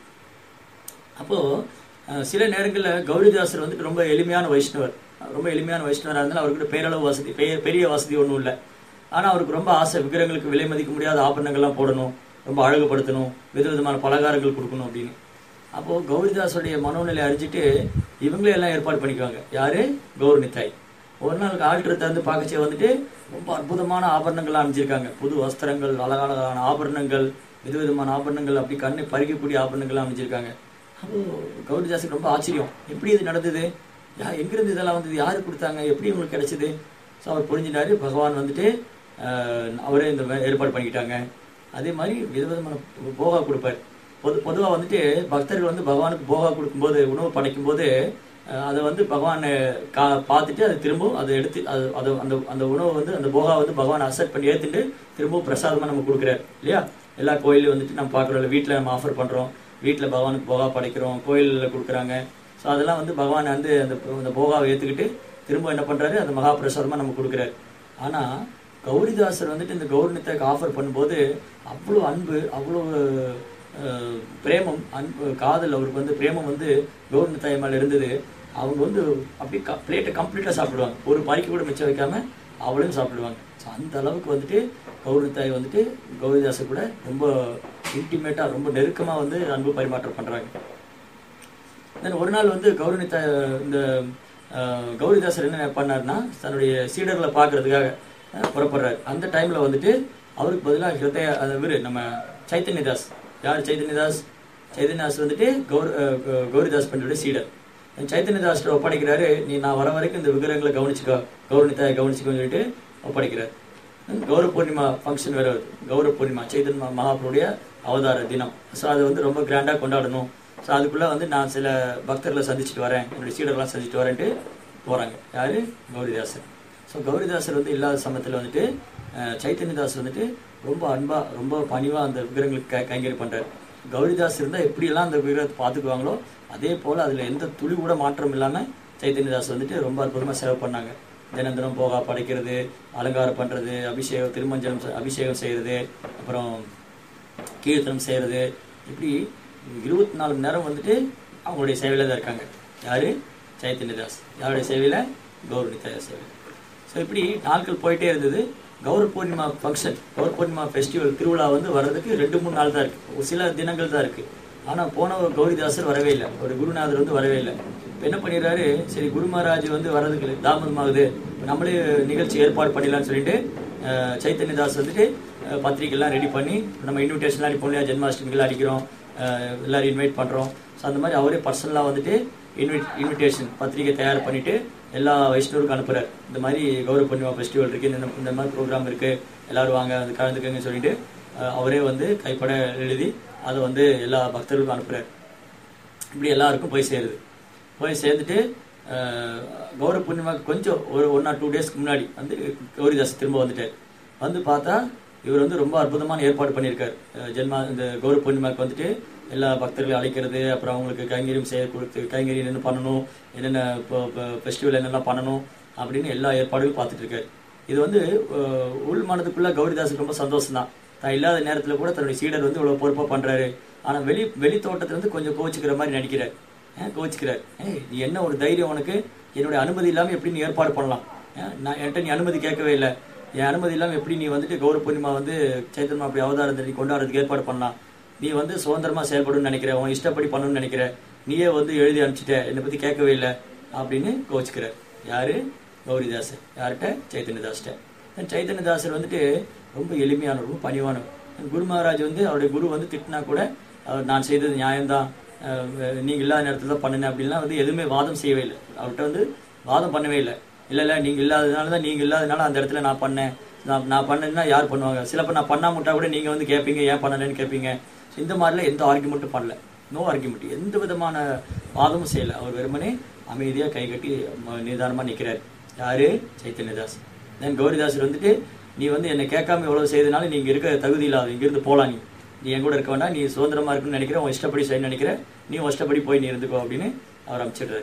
அப்போ அஹ், சில நேரங்கள்ல கௌரிதாசர் வந்துட்டு ரொம்ப எளிமையான வைஷ்ணவர் ரொம்ப எளிமையான வைஷ்ணவராக இருந்தாலும் அவர்கிட்ட பேரளவு வசதி பெரிய- பெரிய வசதி ஒன்றும் இல்லை ஆனா அவருக்கு ரொம்ப ஆசை விக்கிரகங்களுக்கு விலை மதிக்க முடியாத ஆபரணங்கள்லாம் போடணும் ரொம்ப அழகுபடுத்தணும் விதவிதமான பலகாரங்கள் கொடுக்கணும் அப்படின்னு அப்போ கௌரிதாஸுடைய மனோநிலை அறிஞ்சிட்டு இவங்களே எல்லாம் ஏற்பாடு பண்ணிக்குவாங்க யாரு கௌரி தாய் ஒரு நாளுக்கு ஆல்டர் திறந்து பார்க்கச்சே வந்துட்டு ரொம்ப அற்புதமான ஆபரணங்கள்லாம் அமைச்சிருக்காங்க புது வஸ்திரங்கள் அழகழகான ஆபரணங்கள் விதவிதமான ஆபரணங்கள் அப்படி கண்ணை பறிக்கக்கூடிய ஆபரணங்கள்லாம் அமைச்சிருக்காங்க அப்போ கௌரிதாஸுக்கு ரொம்ப ஆச்சரியம் எப்படி இது நடந்தது யா எங்கிருந்து இதெல்லாம் வந்தது யாரு கொடுத்தாங்க எப்படி உங்களுக்கு கிடைச்சது ஸோ அவர் புரிஞ்சிட்டாரு பகவான் வந்துட்டு ஆஹ், அவரே இந்த வே- ஏற்பாடு பண்ணிக்கிட்டாங்க அதே மாதிரி விதவிதமான போகா கொடுப்பார் பொது பொதுவாக வந்துட்டு பக்தர்கள் வந்து பகவானுக்கு போகா கொடுக்கும்போது உணவு படைக்கும் போது அஹ், அதை வந்து பகவான் கா பார்த்துட்டு அதை திரும்பவும் அதை எடுத்து அது அது அந்த அந்த உணவை வந்து அந்த போகா வந்து பகவான் அசெப்ட் பண்ணி ஏற்றுட்டு திரும்பவும் பிரசாதமாக நம்ம கொடுக்குறாரு இல்லையா எல்லா கோயிலையும் வந்துட்டு நம்ம பார்க்குறோம் வீட்டில் நம்ம ஆஃபர் பண்ணுறோம் வீட்டில் பகவானுக்கு போகா படைக்கிறோம் கோயிலில் கொடுக்குறாங்க ஸோ அதெல்லாம் வந்து பகவான் வந்து அந்த அந்த போகாவை ஏற்றுக்கிட்டு திரும்ப என்ன பண்ணுறாரு அந்த மகா பிரசாதமாக நம்ம கொடுக்குறாரு ஆனால் கௌரிதாசர் வந்துட்டு இந்த கௌரவத்துக்கு ஆஃபர் பண்ணும்போது அவ்வளோ அன்பு அவ்வளோ அஹ், பிரேமம் அன்பு காதல் அவருக்கு வந்து பிரேமம் வந்து கௌரவத்தாய் மேல இருந்தது அவங்க வந்து அப்படி பிளேட்டை கம்ப்ளீட்டாக சாப்பிடுவாங்க ஒரு பறிக்க கூட மிச்சம் வைக்காம அவளையும் சாப்பிடுவாங்க ஸோ அந்த அளவுக்கு வந்துட்டு கௌரி தாய் வந்துட்டு கௌரிதாசர் கூட ரொம்ப இன்டிமேட்டாக ரொம்ப நெருக்கமாக வந்து அன்பு பரிமாற்றம் பண்ணுறாங்க தென் ஒரு நாள் வந்து கௌரி த இந்த அஹ், கௌரிதாசர் என்ன பண்ணாருன்னா தன்னுடைய சீடர்களை பார்க்கறதுக்காக அஹ், புறப்படுறாரு அந்த டைம்ல வந்துட்டு அவருக்கு பதிலாக ஹிருதய அந்த இவரு நம்ம சைத்தன்யதாஸ் யார் சைத்தன்யதாஸ் சைத்தன்யதாஸ் வந்துட்டு கௌர் அஹ், கௌ- கௌரிதாஸ் பண்டியோட சீடர் சைத்தன்யதாஸ் ஒப்படைக்கிறாரு நீ நான் வர வரைக்கும் இந்த விக்கிரகங்களை கவனிச்சுக்கோ கௌரவத்தை கவனிச்சுக்கோன்னு சொல்லிட்டு ஒப்படைக்கிறார் கௌரவ பூர்ணிமா ஃபங்க்ஷன் வேற வருது கௌரவ பூர்ணிமா சைதன்ய மகா- மகாபுருடைய அவதார தினம் ஸோ அது வந்து ரொம்ப கிராண்டாக கொண்டாடணும் ஸோ அதுக்குள்ள வந்து நான் சில பக்தர்களை சந்திச்சுட்டு வரேன் என்னுடைய சீடர்லாம் சந்திச்சுட்டு வரேன்ட்டு போறாங்க யாரு கௌரிதாசர் ஸோ கௌரிதாசர் வந்து இல்லாத சமயத்தில் வந்துட்டு அஹ், சைத்தன்யதாஸ் வந்துட்டு ரொம்ப அன்பா ரொம்ப பணிவா அந்த விக்கிரகங்களுக்கு கை கைங்கறி பண்றாரு கௌரிதாஸ் இருந்தா எப்படியெல்லாம் அந்த விக்கிரகத்தை பார்த்துக்குவாங்களோ அதே போல அதுல எந்த துளி கூட மாற்றம் இல்லாம சைத்தன்யதாஸ் வந்துட்டு ரொம்ப அற்புதமா சேவை பண்ணாங்க தினம் தினம் போகா படைக்கிறது அலங்காரம் பண்றது அபிஷேகம் திருமஞ்சனம் செ- அபிஷேகம் செய்யறது அப்புறம் கீர்த்தனம் செய்யறது இப்படி இருபத்தி நாலு மணி நேரம் வந்துட்டு அவங்களுடைய சேவையில தான் இருக்காங்க யாரு சைத்தன்யதாஸ் யாருடைய சேவையில கௌரவ சேவை ஸோ இப்படி நாட்கள் போயிட்டே இருந்தது கௌர பூர்ணிமா ஃபங்க்ஷன் கௌர பூர்ணிமா ஃபெஸ்டிவல் திருவிழா வந்து வர்றதுக்கு ரெண்டு மூணு நாள் தான் இருக்கு ஒரு சில தினங்கள் தான் இருக்கு ஆனா போன ஒரு கௌரிதாசர் வரவே இல்லை ஒரு குருநாதர் வந்து வரவே இல்லை இப்ப என்ன பண்ணிடுறாரு சரி குரு மகாராஜ் வந்து வர்றதுக்கு தாமதமாகுது இப்ப நம்மளே நிகழ்ச்சி ஏற்பாடு பண்ணிடலாம்னு சொல்லிட்டு அஹ், சைத்தன்யதாஸ் வந்துட்டு அஹ், பத்திரிக்கைலாம் ரெடி பண்ணி நம்ம இன்விடேஷன்லாம் அடிப்போம் இல்லையா ஜென்மாஷ்டமிக்கெல்லாம் அடிக்கிறோம் அஹ், எல்லாரும் இன்வைட் பண்றோம் ஸோ அந்த மாதிரி அவரே பர்சனலாக வந்துட்டு இன்விட் இன்விடேஷன் பத்திரிக்கை தயார் பண்ணிட்டு எல்லா வைஷ்ணவருக்கும் அனுப்புறாரு இந்த மாதிரி கௌரவ பூர்ணிமா ஃபெஸ்டிவல் இருக்கு இந்த இந்த மாதிரி ப்ரோக்ராம் இருக்கு எல்லாரும் வாங்க வந்து கலந்துக்கங்கன்னு சொல்லிட்டு அஹ், அவரே வந்து கைப்பட எழுதி அதை வந்து எல்லா பக்தர்களுக்கும் அனுப்புறாரு இப்படி எல்லாருக்கும் போய் சேருது போய் சேர்ந்துட்டு அஹ், கௌரவ பூர்ணிமாக்கு கொஞ்சம் ஒரு ஒன் ஆர் டூ டேஸ்க்கு முன்னாடி வந்து கௌரிதாஸ் திரும்ப வந்துட்டார் வந்து பார்த்தா இவர் வந்து ரொம்ப அற்புதமான ஏற்பாடு பண்ணியிருக்காரு அஹ், ஜென்மா இந்த கௌரவ பூர்ணிமாக்கு வந்துட்டு எல்லா பக்தர்களையும் அழைக்கிறது அப்புறம் அவங்களுக்கு கைங்கரியம் செய்ய கொடுத்து கைங்கரியம் என்னென்ன பண்ணணும் என்னென்ன ஃபெஸ்டிவல் என்னெல்லாம் பண்ணணும் அப்படின்னு எல்லா ஏற்பாடுகளும் பார்த்துட்டு இருக்காரு இது வந்து அஹ், உள் மனதுக்குள்ள கௌரிதாஸுக்கு ரொம்ப சந்தோஷம் தான் தான் இல்லாத நேரத்துல கூட தன்னுடைய சீடர் வந்து இவ்வளவு பொறுப்பா பண்றாரு ஆனா வெளி வெளி தோட்டத்துல இருந்து கொஞ்சம் கோச்சிக்கிற மாதிரி நடிக்கிறார் ஏன் கோச்சிக்கிறார் ஏய் நீ என்ன ஒரு தைரியம் உனக்கு என்னுடைய அனுமதி இல்லாம எப்படி நீ ஏற்பாடு பண்ணலாம் ஏன், நான் என்கிட்ட நீ அனுமதி கேட்கவே இல்லை என் அனுமதி இல்லாம எப்படி நீ வந்துட்டு கௌரவ பூர்ணிமா வந்து சைத்தன்மா அப்படி அவதாரத்தை நீ கொண்டாடுறதுக்கு ஏற்பாடு பண்ணலாம் நீ வந்து சுதந்திரமா செயல்படணும்னு நினைக்கிற உன் இஷ்டப்படி பண்ணணும்னு நினைக்கிற நீயே வந்து எழுதி அனுப்பிச்சிட்ட என்னை பத்தி கேட்கவே இல்லை அப்படின்னு கோச்சிக்கிறார் யாரு கௌரிதாசர் யார்கிட்ட சைத்தன்யதாஸ்கிட்ட தென் சைத்தன்யதாசர் வந்துட்டு ரொம்ப எளிமையான ரொம்ப பணிவானவர் குரு மகாராஜ் வந்து அவருடைய குரு வந்து திட்டினா கூட அவர் நான் செய்தது நியாயம்தான் அஹ் நீங்க இல்லாத நேரத்துல தான் பண்ணினேன் அப்படின்லாம் வந்து எதுவுமே வாதம் செய்யவே இல்லை அவர்கிட்ட வந்து வாதம் பண்ணவே இல்லை இல்ல இல்ல நீங்க இல்லாததுனால தான் நீங்க இல்லாதனால அந்த இடத்துல நான் பண்ணேன் நான் நான் பண்ணேன்னா யார் பண்ணுவாங்க சிலப்ப நான் பண்ணாம விட்டா கூட நீங்க வந்து கேட்பீங்க ஏன் பண்ணலன்னு கேட்பீங்க இந்த மாதிரிலாம் எந்த ஆர்குமெண்ட்டும் பண்ணல நோ ஆர்குமெண்ட் எந்த விதமான வாதமும் செய்யல அவர் வெறுமனே அமைதியா கை கட்டி ம- நிதானமா நிக்கிறார் யாரு சைத்தன்யதாஸ் தென் கௌரிதாசர் வந்துட்டு நீ வந்து என்னை கேட்காம எவ்வளவு செய்தனால நீங்க இருக்க தகுதி இல்லாத இங்கிருந்து போலாம் நீ நீ என் கூட இருக்க வேண்டாம் நீ சுதந்திரமா இருக்குன்னு நினைக்கிற உன் இஷ்டப்படி செய்ய நினைக்கிற நீ உன் இஷ்டப்படி போய் நீ இருந்துக்கோ அப்படின்னு அவர் அமைச்சிடுறாரு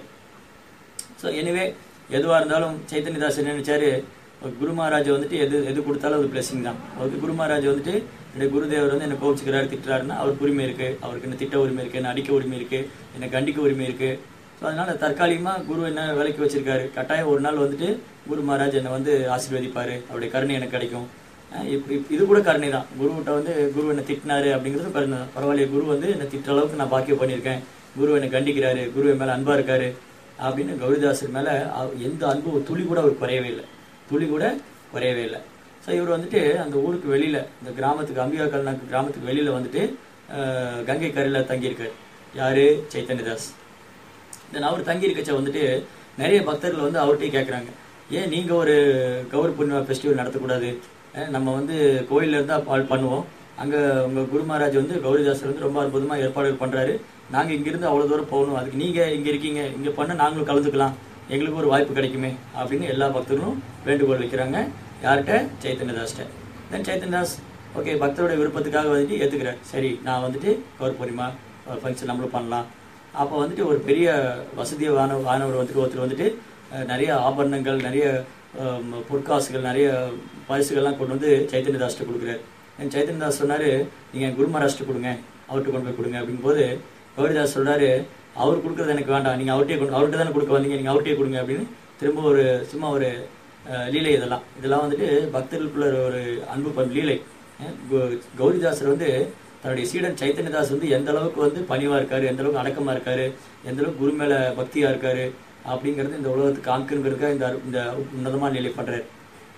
ஸோ எனிவே எதுவாக இருந்தாலும் சைத்தன்யதாஸ் என்ன நினைச்சாரு குரு மகாராஜ் வந்துட்டு எது எது கொடுத்தாலும் அது பிளஸிங் தான் அவருக்கு குரு மகாராஜ் வந்துட்டு என்னுடைய குருதேவர் வந்து என்ன கோவிச்சுக்கிறாரு திட்டுறாருன்னா அவருக்கு உரிமை இருக்கு அவருக்கு என்ன திட்ட உரிமை இருக்கு என்ன அடிக்க உரிமை இருக்கு என்ன கண்டிக்க உரிமை இருக்கு ஸோ அதனால தற்காலிகமா குரு என்ன வேலைக்கு வச்சிருக்காரு கட்டாயம் ஒரு நாள் வந்துட்டு குரு மகாராஜ் என்னை வந்து ஆசீர்வதிப்பாரு அவருடைய கருணை எனக்கு கிடைக்கும் அஹ் இப்ப- இப்ப இது கூட கருணை தான் குருவிட்ட வந்து குரு என்ன திட்டினாரு அப்படிங்கிறது கருணை தான் பரவாயில்லையே குரு வந்து என்ன திட்டுற அளவுக்கு நான் பாக்கியம் பண்ணியிருக்கேன் குரு என்னை கண்டிக்கிறாரு குரு என் மேல அன்பா இருக்காரு அப்படின்னு கௌரிதாசர் மேல அவ- எந்த அன்பு ஒரு துளி கூட அவர் குறையவே இல்லை துளி கூட குறையவே இல்லை ஸோ இவர் வந்துட்டு அந்த ஊருக்கு வெளியில இந்த கிராமத்துக்கு அம்பிகா கல்நாக்கு கிராமத்துக்கு வெளியில வந்துட்டு அஹ், கங்கை கரையில தங்கியிருக்காரு யாரு சைத்தன்யதாஸ் தென் அவர் தங்கி இருக்கச்ச வந்துட்டு நிறைய பக்தர்கள் வந்து அவர்கிட்டயே கேட்குறாங்க ஏன் நீங்க ஒரு கௌர பூர்ணிமா ஃபெஸ்டிவல் நடத்தக்கூடாது அஹ் நம்ம வந்து கோயில்ல இருந்தா ப- பண்ணுவோம் அங்க உங்க குரு மகாராஜ் வந்து கௌரிதாசர் வந்து ரொம்ப அற்புதமா ஏற்பாடுகள் பண்றாரு நாங்க இங்கிருந்து அவ்வளவு தூரம் போகணும் அதுக்கு நீங்க இங்க இருக்கீங்க இங்க பண்ண நாங்களும் கலந்துக்கலாம் எங்களுக்கு ஒரு வாய்ப்பு கிடைக்குமே அப்படின்னு எல்லா பக்தர்களும் வேண்டுகோள் வைக்கிறாங்க யார்கிட்ட சைத்தன்யதாஸ்கிட்ட தென் சைத்தன்யதாஸ் ஓகே பக்தருடைய விருப்பத்துக்காக வந்துட்டு ஏத்துக்கிறார் சரி நான் வந்துட்டு கௌர பூர்ணிமா ஃபங்க்ஷன் நம்மளும் பண்ணலாம் அப்போ வந்துட்டு ஒரு பெரிய வசதியான வானவர் வந்துட்டு ஒருத்தர் வந்துட்டு அஹ், நிறைய ஆபரணங்கள் நிறைய அஹ், பொற்காசுகள் நிறைய பரிசுகள்லாம் கொண்டு வந்து சைத்தன்யதாஸ்ட்ட கொடுக்குறாரு என் சைத்தன்யதாஸ் சொன்னாரு நீங்க குரு மகாராஷ்டிர கொடுங்க அவர்கிட்ட கொண்டு போய் கொடுங்க அப்படிங்கும்போது கௌரிதாஸ் சொல்றாரு அவர் கொடுக்கறது எனக்கு வேண்டாம் நீங்க அவர்கிட்டயே கொண்டு அவர்கிட்ட தானே கொடுக்க வந்தீங்க நீங்க அவர்கிட்டயே கொடுங்க அப்படின்னு திரும்ப ஒரு சும்மா ஒரு அஹ், லீலை இதெல்லாம் இதெல்லாம் வந்துட்டு பக்தர்களுக்குள்ள ஒரு அன்பு பண்பு லீலை அஹ், கௌ- கௌரிதாசர் வந்து தன்னுடைய சீடன் சைத்தன்யதாஸ் வந்து எந்த அளவுக்கு வந்து பணிவா இருக்காரு எந்த அளவுக்கு அடக்கமா இருக்காரு எந்த அளவுக்கு குரு மேல பக்தியா இருக்காரு அப்படிங்கறது இந்த உலகத்துக்கு காமிக்கணுங்கிறதுக்காக இந்த அரு- இந்த உன்னதமான நிலை பண்றாரு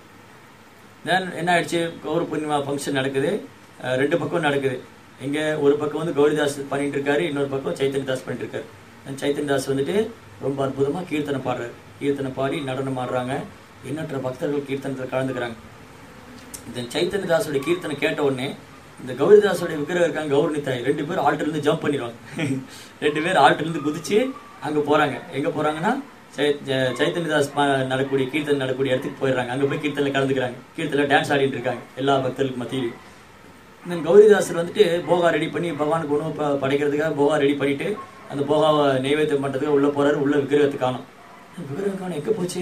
தென் என்ன ஆயிடுச்சு கௌர பூர்ணிமா ஃபங்க்ஷன் நடக்குது அஹ் ரெண்டு பக்கம் நடக்குது இங்க ஒரு பக்கம் வந்து கௌரிதாஸ் பண்ணிட்டு இருக்காரு இன்னொரு பக்கம் சைத்தன்யதாஸ் பண்ணிட்டு இருக்காரு And சைத்தன்யதாஸ் வந்துட்டு ரொம்ப அற்புதமா கீர்த்தனை பாடுறாரு கீர்த்தனை பாடி நடனம் ஆடுறாங்க எண்ணற்ற பக்தர்கள் கீர்த்தனத்தில் கலந்துக்கிறாங்க இந்த சைத்தன்யதாஸோட கீர்த்தனை கேட்ட உடனே இந்த கௌரிதாஸோட விக்கிரகம் இருக்காங்க கௌரணி தாய் ரெண்டு பேரும் ஆல்ட்ல இருந்து ஜம்ப் பண்ணிடுவாங்க ரெண்டு பேர் ஆல்ட்ல இருந்து குதிச்சு அங்க போறாங்க எங்க போறாங்கன்னா சை- ஜ- சைத்தன்யதாஸ் ப- நடக்கக்கூடிய கீர்த்தனை நடக்கக்கூடிய இடத்துக்கு போயிடுறாங்க அங்க போய் கீர்த்தனை கலந்துக்கிறாங்க கீர்த்தனை டான்ஸ் ஆடிட்டு இருக்காங்க எல்லா பக்தர்களுக்கு மத்தியிலும் இந்த கௌரிதாசர் வந்துட்டு போகா ரெடி பண்ணி பகவானுக்கு உணவு ப- படைக்கிறதுக்காக போகா ரெடி பண்ணிட்டு அந்த போகாவை நைவேத்தியம் பண்றதுக்கு உள்ள போறாரு உள்ள விக்கிரகத்தை காணும் விக்கிரகம் காணும் எங்க போச்சு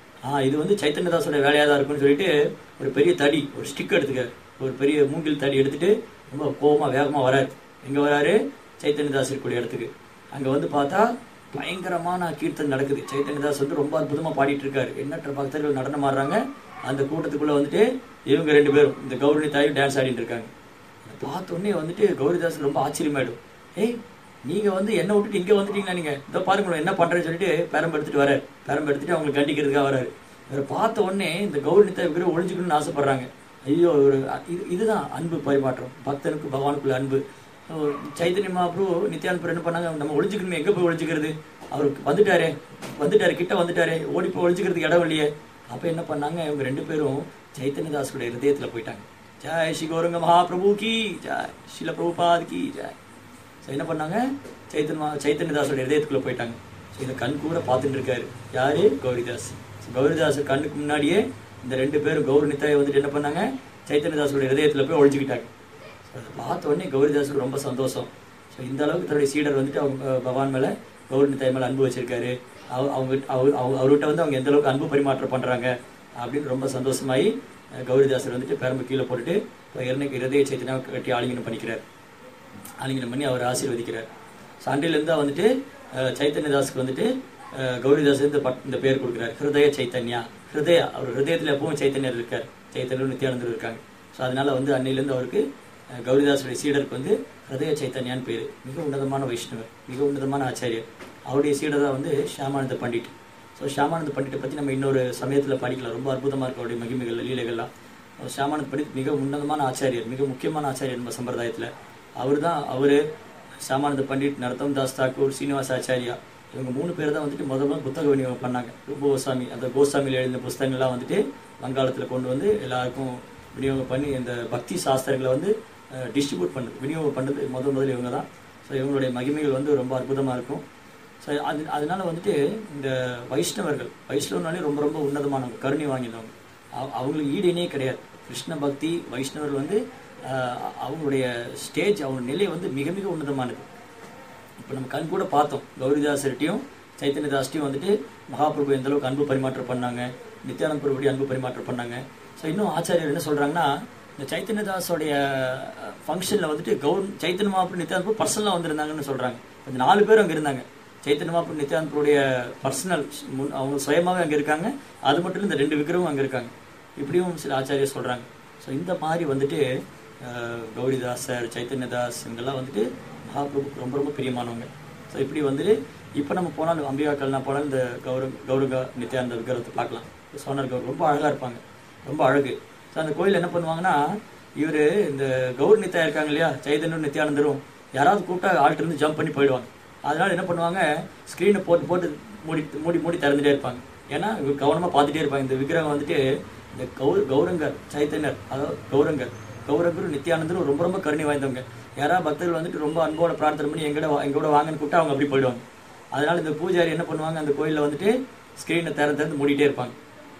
ஆ இது வந்து சைத்தன்யதாஸோட வேலையா தான் இருக்கும்னு சொல்லிட்டு ஒரு பெரிய தடி ஒரு ஸ்டிக் எடுத்துக்காரு ஒரு பெரிய மூங்கில் தடி எடுத்துட்டு ரொம்ப கோவமா வேகமா வராரு எங்க வராரு சைத்தன்யதாஸ் இருக்கக்கூடிய இடத்துக்கு அங்க வந்து பார்த்தா பயங்கரமான கீர்த்தனை நடக்குது சைத்தன்யதாஸ் வந்து ரொம்ப அற்புதமா பாடிட்டு இருக்காரு எண்ணற்ற பக்தர்கள் நடனம் ஆடுறாங்க அந்த கூட்டத்துக்குள்ள வந்துட்டு இவங்க ரெண்டு பேரும் இந்த கௌரணி தாயும் டான்ஸ் ஆடிட்டு இருக்காங்க அதை பார்த்த உடனே வந்துட்டு கௌரிதாஸ் ரொம்ப ஆச்சரியமாயிடும் ஏய் நீங்க வந்து என்ன விட்டுட்டு இங்க வந்துட்டீங்களா நீங்க இதோ பாருங்க என்ன பண்றேன்னு சொல்லிட்டு பேரம்பு எடுத்துட்டு வராரு பேரம்பு எடுத்துட்டு அவங்களை கண்டிக்கிறதுக்காக வராரு இவரை பார்த்த உடனே இந்த கௌரணி தாய் விக்கிரகம் ஒழிஞ்சுக்கணும்னு ஆசைப்படுறாங்க ஐயோ ஒரு இது இதுதான் அன்பு பரிமாற்றம் பக்தனுக்கு பகவானுக்குள்ள அன்பு ஒரு சைத்தன்ய மகாபுரு நித்யானந்தபுரம் என்ன பண்ணாங்க நம்ம ஒளிஞ்சுக்கணுமே எங்க போய் ஒளிஞ்சுக்கிறது அவருக்கு வந்துட்டாரே வந்துட்டாரு கிட்ட வந்துட்டாரே ஓடி போய் ஒளிஞ்சுக்கிறதுக்கு இடம் இல்லையே அப்ப என்ன பண்ணாங்க இவங்க ரெண்டு பேரும் சைத்தன்யதாஸுடைய ஹிருதயத்துல போயிட்டாங்க ஜெய் ஸ்ரீ கௌரங்க மகாபிரபு கி ஜெய் ஸ்ரீல பிரபுபாத் கி ஜெய் ஸோ என்ன பண்ணாங்க சைத்தன்ய சைத்தன்யதாஸோட இதயத்துக்குள்ள போயிட்டாங்க ஸோ இதை கண் கூட பார்த்துட்டு இருக்காரு யாரு கௌரிதாஸ் ஸோ கௌரிதாஸ் கண்ணுக்கு முன்னாடியே இந்த ரெண்டு பேரும் கௌரி நித்தாயை வந்துட்டு என்ன பண்ணாங்க சைத்தன்யதாஸோட இதயத்துல போய் ஒழிச்சுக்கிட்டாங்க ஸோ அதை பார்த்த உடனே கௌரிதாஸுக்கு ரொம்ப சந்தோஷம் ஸோ இந்த அளவுக்கு தன்னுடைய சீடர் வந்துட்டு அவங்க அஹ், பகவான் மேல கௌரி நித்தாய் மேல அன்பு வச்சிருக்காரு அவ- அவங்க அவர் அவங்க- அவர்கிட்ட வந்து அவங்க எந்த அளவுக்கு அன்பு பரிமாற்றம் பண்றாங்க அப்படின்னு ரொம்ப சந்தோஷமாயி அஹ், கௌரிதாசர் வந்துட்டு பெரம்பு கீழே போட்டுட்டு இப்போ இறனைக்கு இருதய சைத்தன்யா கட்டி ஆலிங்கனம் பண்ணிக்கிறார் ஆலிங்கனம் பண்ணி அவர் ஆசீர்வதிக்கிறார் ஸோ அன்றிலிருந்து தான் வந்துட்டு அஹ், சைத்தன்யதாஸுக்கு வந்துட்டு அஹ், கௌரிதாஸ் இந்த பட் இந்த பேர் கொடுக்குறார் ஹிருதய சைத்தன்யா ஹிருதயா அவர் ஹிருதயத்தில் எப்பவும் சைத்தன்யர் இருக்கார் சைத்தன்யர் நித்யானந்தர் இருக்காங்க ஸோ அதனால வந்து அன்னையிலேருந்து அவருக்கு அஹ், கௌரிதாஸுடைய சீடருக்கு வந்து ஹிருதய சைத்தன்யான்னு பேர் மிக உன்னதமான வைஷ்ணவர் மிக உன்னதமான ஆச்சாரியர் அவருடைய சீடர் தான் வந்து ஷியாமானந்த பண்டிட் ஸோ ஷியாமானந்த பண்டிட்டை பற்றி நம்ம இன்னொரு சமயத்தில் படிக்கலாம் ரொம்ப அற்புதமாக இருக்கு அவருடைய மகிமைகள் லீலைகள்லாம் ஷியாமானந்த பண்டிட் மிக உன்னதமான ஆச்சாரியர் மிக முக்கியமான ஆச்சாரியர் நம்ம சம்பிரதாயத்தில் அவர் தான் அவர் ஷியாமானந்த பண்டிட் நரத்தம் தாஸ் தாக்கூர் சீனிவாச ஆச்சாரியா இவங்க மூணு பேர் தான் வந்துட்டு முதல்ல புத்தக விநியோகம் பண்ணாங்க கோஸ்வாமி அந்த கோஸ்வாமியில் எழுதின புஸ்தகங்கள்லாம் வந்துட்டு வங்காளத்தில் கொண்டு வந்து எல்லாருக்கும் விநியோகம் பண்ணி இந்த பக்தி சாஸ்திரங்களை வந்து டிஸ்ட்ரிபியூட் பண்ணுது விநியோகம் பண்ணது முதல் முதல்ல இவங்க தான் ஸோ இவங்களுடைய மகிமைகள் வந்து ரொம்ப அற்புதமாக இருக்கும் ஸோ அது அதனால வந்துட்டு இந்த வைஷ்ணவர்கள் வைஷ்ணவனாலே ரொம்ப ரொம்ப உன்னதமானவங்க கருணை வாங்கினவங்க அவ- அவங்களுக்கு ஈடுனே கிடையாது கிருஷ்ண பக்தி வைஷ்ணவர்கள் வந்து ஆஹ், அவங்களுடைய ஸ்டேஜ் அவங்க நிலை வந்து மிக மிக உன்னதமானது இப்போ நம்ம கண் கூட பார்த்தோம் கௌரிதாசர்கிட்டையும் சைத்தன்யதாஸ்டையும் வந்துட்டு மகாபிரபு எந்த அளவுக்கு அன்பு பரிமாற்றம் பண்ணாங்க நித்யானந்த பிரபுடைய அன்பு பரிமாற்றம் பண்ணாங்க ஸோ இன்னும் ஆச்சாரியர் என்ன சொல்றாங்கன்னா இந்த சைத்தன்யதாஸோடைய ஃபங்க்ஷனில் வந்துட்டு கௌர் சைத்தன்ய மகாபுரு நித்யானந்த பிரபு பர்சனலாக வந்திருந்தாங்கன்னு சொல்றாங்க அந்த நாலு பேர் அங்கே இருந்தாங்க சைத்தன்ய மகாபுரு நித்யானந்த பிரபுடைய பர்சனல் அவங்க சுயமாவே அங்கே இருக்காங்க அது மட்டும் இல்லை இந்த ரெண்டு விக்கிரமும் அங்கே இருக்காங்க இப்படியும் சில ஆச்சாரியர் சொல்றாங்க ஸோ இந்த மாதிரி வந்துட்டு அஹ், கௌரிதாசர் சைத்தன்யதாஸ் இவங்கெல்லாம் வந்துட்டு மகாபிரபுக்கு ரொம்ப ரொம்ப பிரியமானவங்க ஸோ இப்படி வந்துட்டு இப்போ நம்ம போனாலும் அம்பிகா கல்னா போனாலும் இந்த கௌரவ கௌரக நித்யானந்த விக்கிரகத்தை பார்க்கலாம் சோனர் கௌர் ரொம்ப அழகா இருப்பாங்க ரொம்ப அழகு ஸோ அந்த கோயில் என்ன பண்ணுவாங்கன்னா இவர் இந்த கௌர் நித்யா இருக்காங்க இல்லையா சைதன்யரும் நித்யானந்தரும் யாராவது கூப்பிட்டா ஆள்கிட்ட இருந்து ஜம்ப் பண்ணி போயிடுவாங்க அதனால என்ன பண்ணுவாங்க ஸ்க்ரீனை போட்டு போட்டு மூடி மூடி மூடி திறந்துட்டே இருப்பாங்க ஏன்னா இவர் கவனமா பார்த்துட்டே இருப்பாங்க இந்த விக்கிரகம் வந்துட்டு இந்த கௌர் கௌரங்கர் சைத்தன்யர் அதாவது கௌரங்கர் கௌரங்கரும் நித்யானந்தரும் ரொம்ப ரொம்ப கருணை வாய்ந்தவங்க யாராவது பக்தர்கள் வந்துட்டு ரொம்ப அன்போட பிரார்த்தனை பண்ணி எங்கட வா- எங்கூட வாங்கன்னு கூப்பிட்டு அவங்க அப்படி போயிடுவாங்க அதனால இந்த பூஜாரி என்ன பண்ணுவாங்க அந்த கோயில்ல வந்துட்டு ஸ்க்ரீனை திறந்து திறந்து மூடிட்டே இருப்பாங்க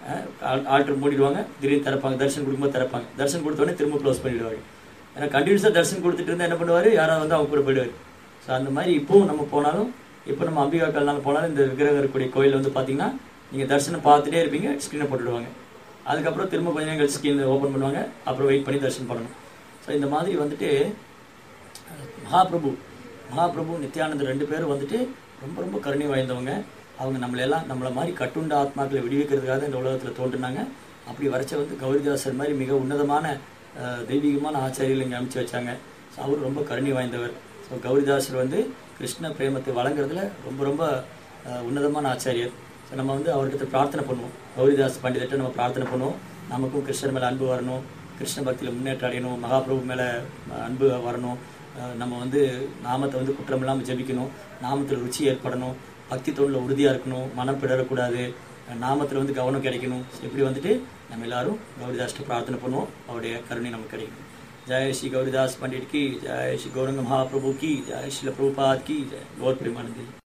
ஆல்டர் மூடிடுவாங்க திடீர்னு திறப்பாங்க தரிசனம் கொடுக்கும்போது திறப்பாங்க தரிசனம் கொடுத்த உடனே திரும்ப க்ளோஸ் பண்ணிடுவாங்க ஏன்னா கண்டினியூஸாக தரிசனம் கொடுத்துட்டு இருந்தா என்ன பண்ணுவாரு யாராவது வந்து அவங்க கூட போயிடுவாரு ஸோ அந்த மாதிரி இப்பவும் நம்ம போனாலும் இப்போ நம்ம அம்பிகா கல்னால போனாலும் இந்த விக்கிரகம் இருக்கக்கூடிய கோயில் வந்து பார்த்தீங்கன்னா நீங்கள் தரிசனம் பார்த்துட்டே இருப்பீங்க ஸ்க்ரீனை போட்டுடுவாங்க அதுக்கப்புறம் திரும்ப கொஞ்ச நேரம் கழிச்சு ஸ்க்ரீன் ஓப்பன் பண்ணுவாங்க அப்புறம் வெயிட் பண்ணி தரிசனம் பண்ணணும் ஸோ இந்த மாதிரி வந்துட்டு மகாபிரபு மகாபிரபு நித்யானந்தர் ரெண்டு பேரும் வந்துட்டு ரொம்ப ரொம்ப கருணை வாய்ந்தவங்க அவங்க நம்மளெல்லாம் நம்மளை மாதிரி கட்டுண்ட ஆத்மாக்களை விடுவிக்கிறதுக்காக இந்த உலகத்தில் தோன்றுனாங்க அப்படி வரைச்ச வந்து கௌரிதாசர் மாதிரி மிக உன்னதமான அஹ், தெய்வீகமான ஆச்சாரியர்கள் இங்கே அமைச்சு வச்சாங்க ஸோ அவர் ரொம்ப கருணை வாய்ந்தவர் ஸோ கௌரிதாசர் வந்து கிருஷ்ண பிரேமத்தை வழங்குறதுல ரொம்ப ரொம்ப அஹ், உன்னதமான ஆச்சாரியர் ஸோ நம்ம வந்து அவர்கிட்ட பிரார்த்தனை பண்ணுவோம் கௌரிதாஸ் பண்டிதர்கிட்ட நம்ம பிரார்த்தனை பண்ணுவோம் நமக்கும் கிருஷ்ணர் மேலே அன்பு வரணும் கிருஷ்ண பக்தியில் முன்னேற்றம் அடையணும் மகாபிரபு மேலே அன்பு வரணும் அஹ் நம்ம வந்து நாமத்தை வந்து குற்றம் இல்லாமல் ஜெபிக்கணும் நாமத்தில் ருச்சி ஏற்படணும் பக்தி தொழில் உறுதியாக இருக்கணும் மனம் பிடரக்கூடாது நாமத்தில் வந்து கவனம் கிடைக்கணும் இப்படி வந்துட்டு நம்ம எல்லாரும் கௌரிதாஸ்ட்டு பிரார்த்தனை பண்ணுவோம் அவருடைய கருணை நமக்கு கிடைக்கும் ஜெய் ஸ்ரீ கௌரிதாஸ் பண்டிட் கி ஜெய் ஸ்ரீ கௌரங்க மகாபிரபு கி ஜெய் ஸ்ரீல பிரபுபாத் கி ஜெய் கௌர் பிரேமானந்தி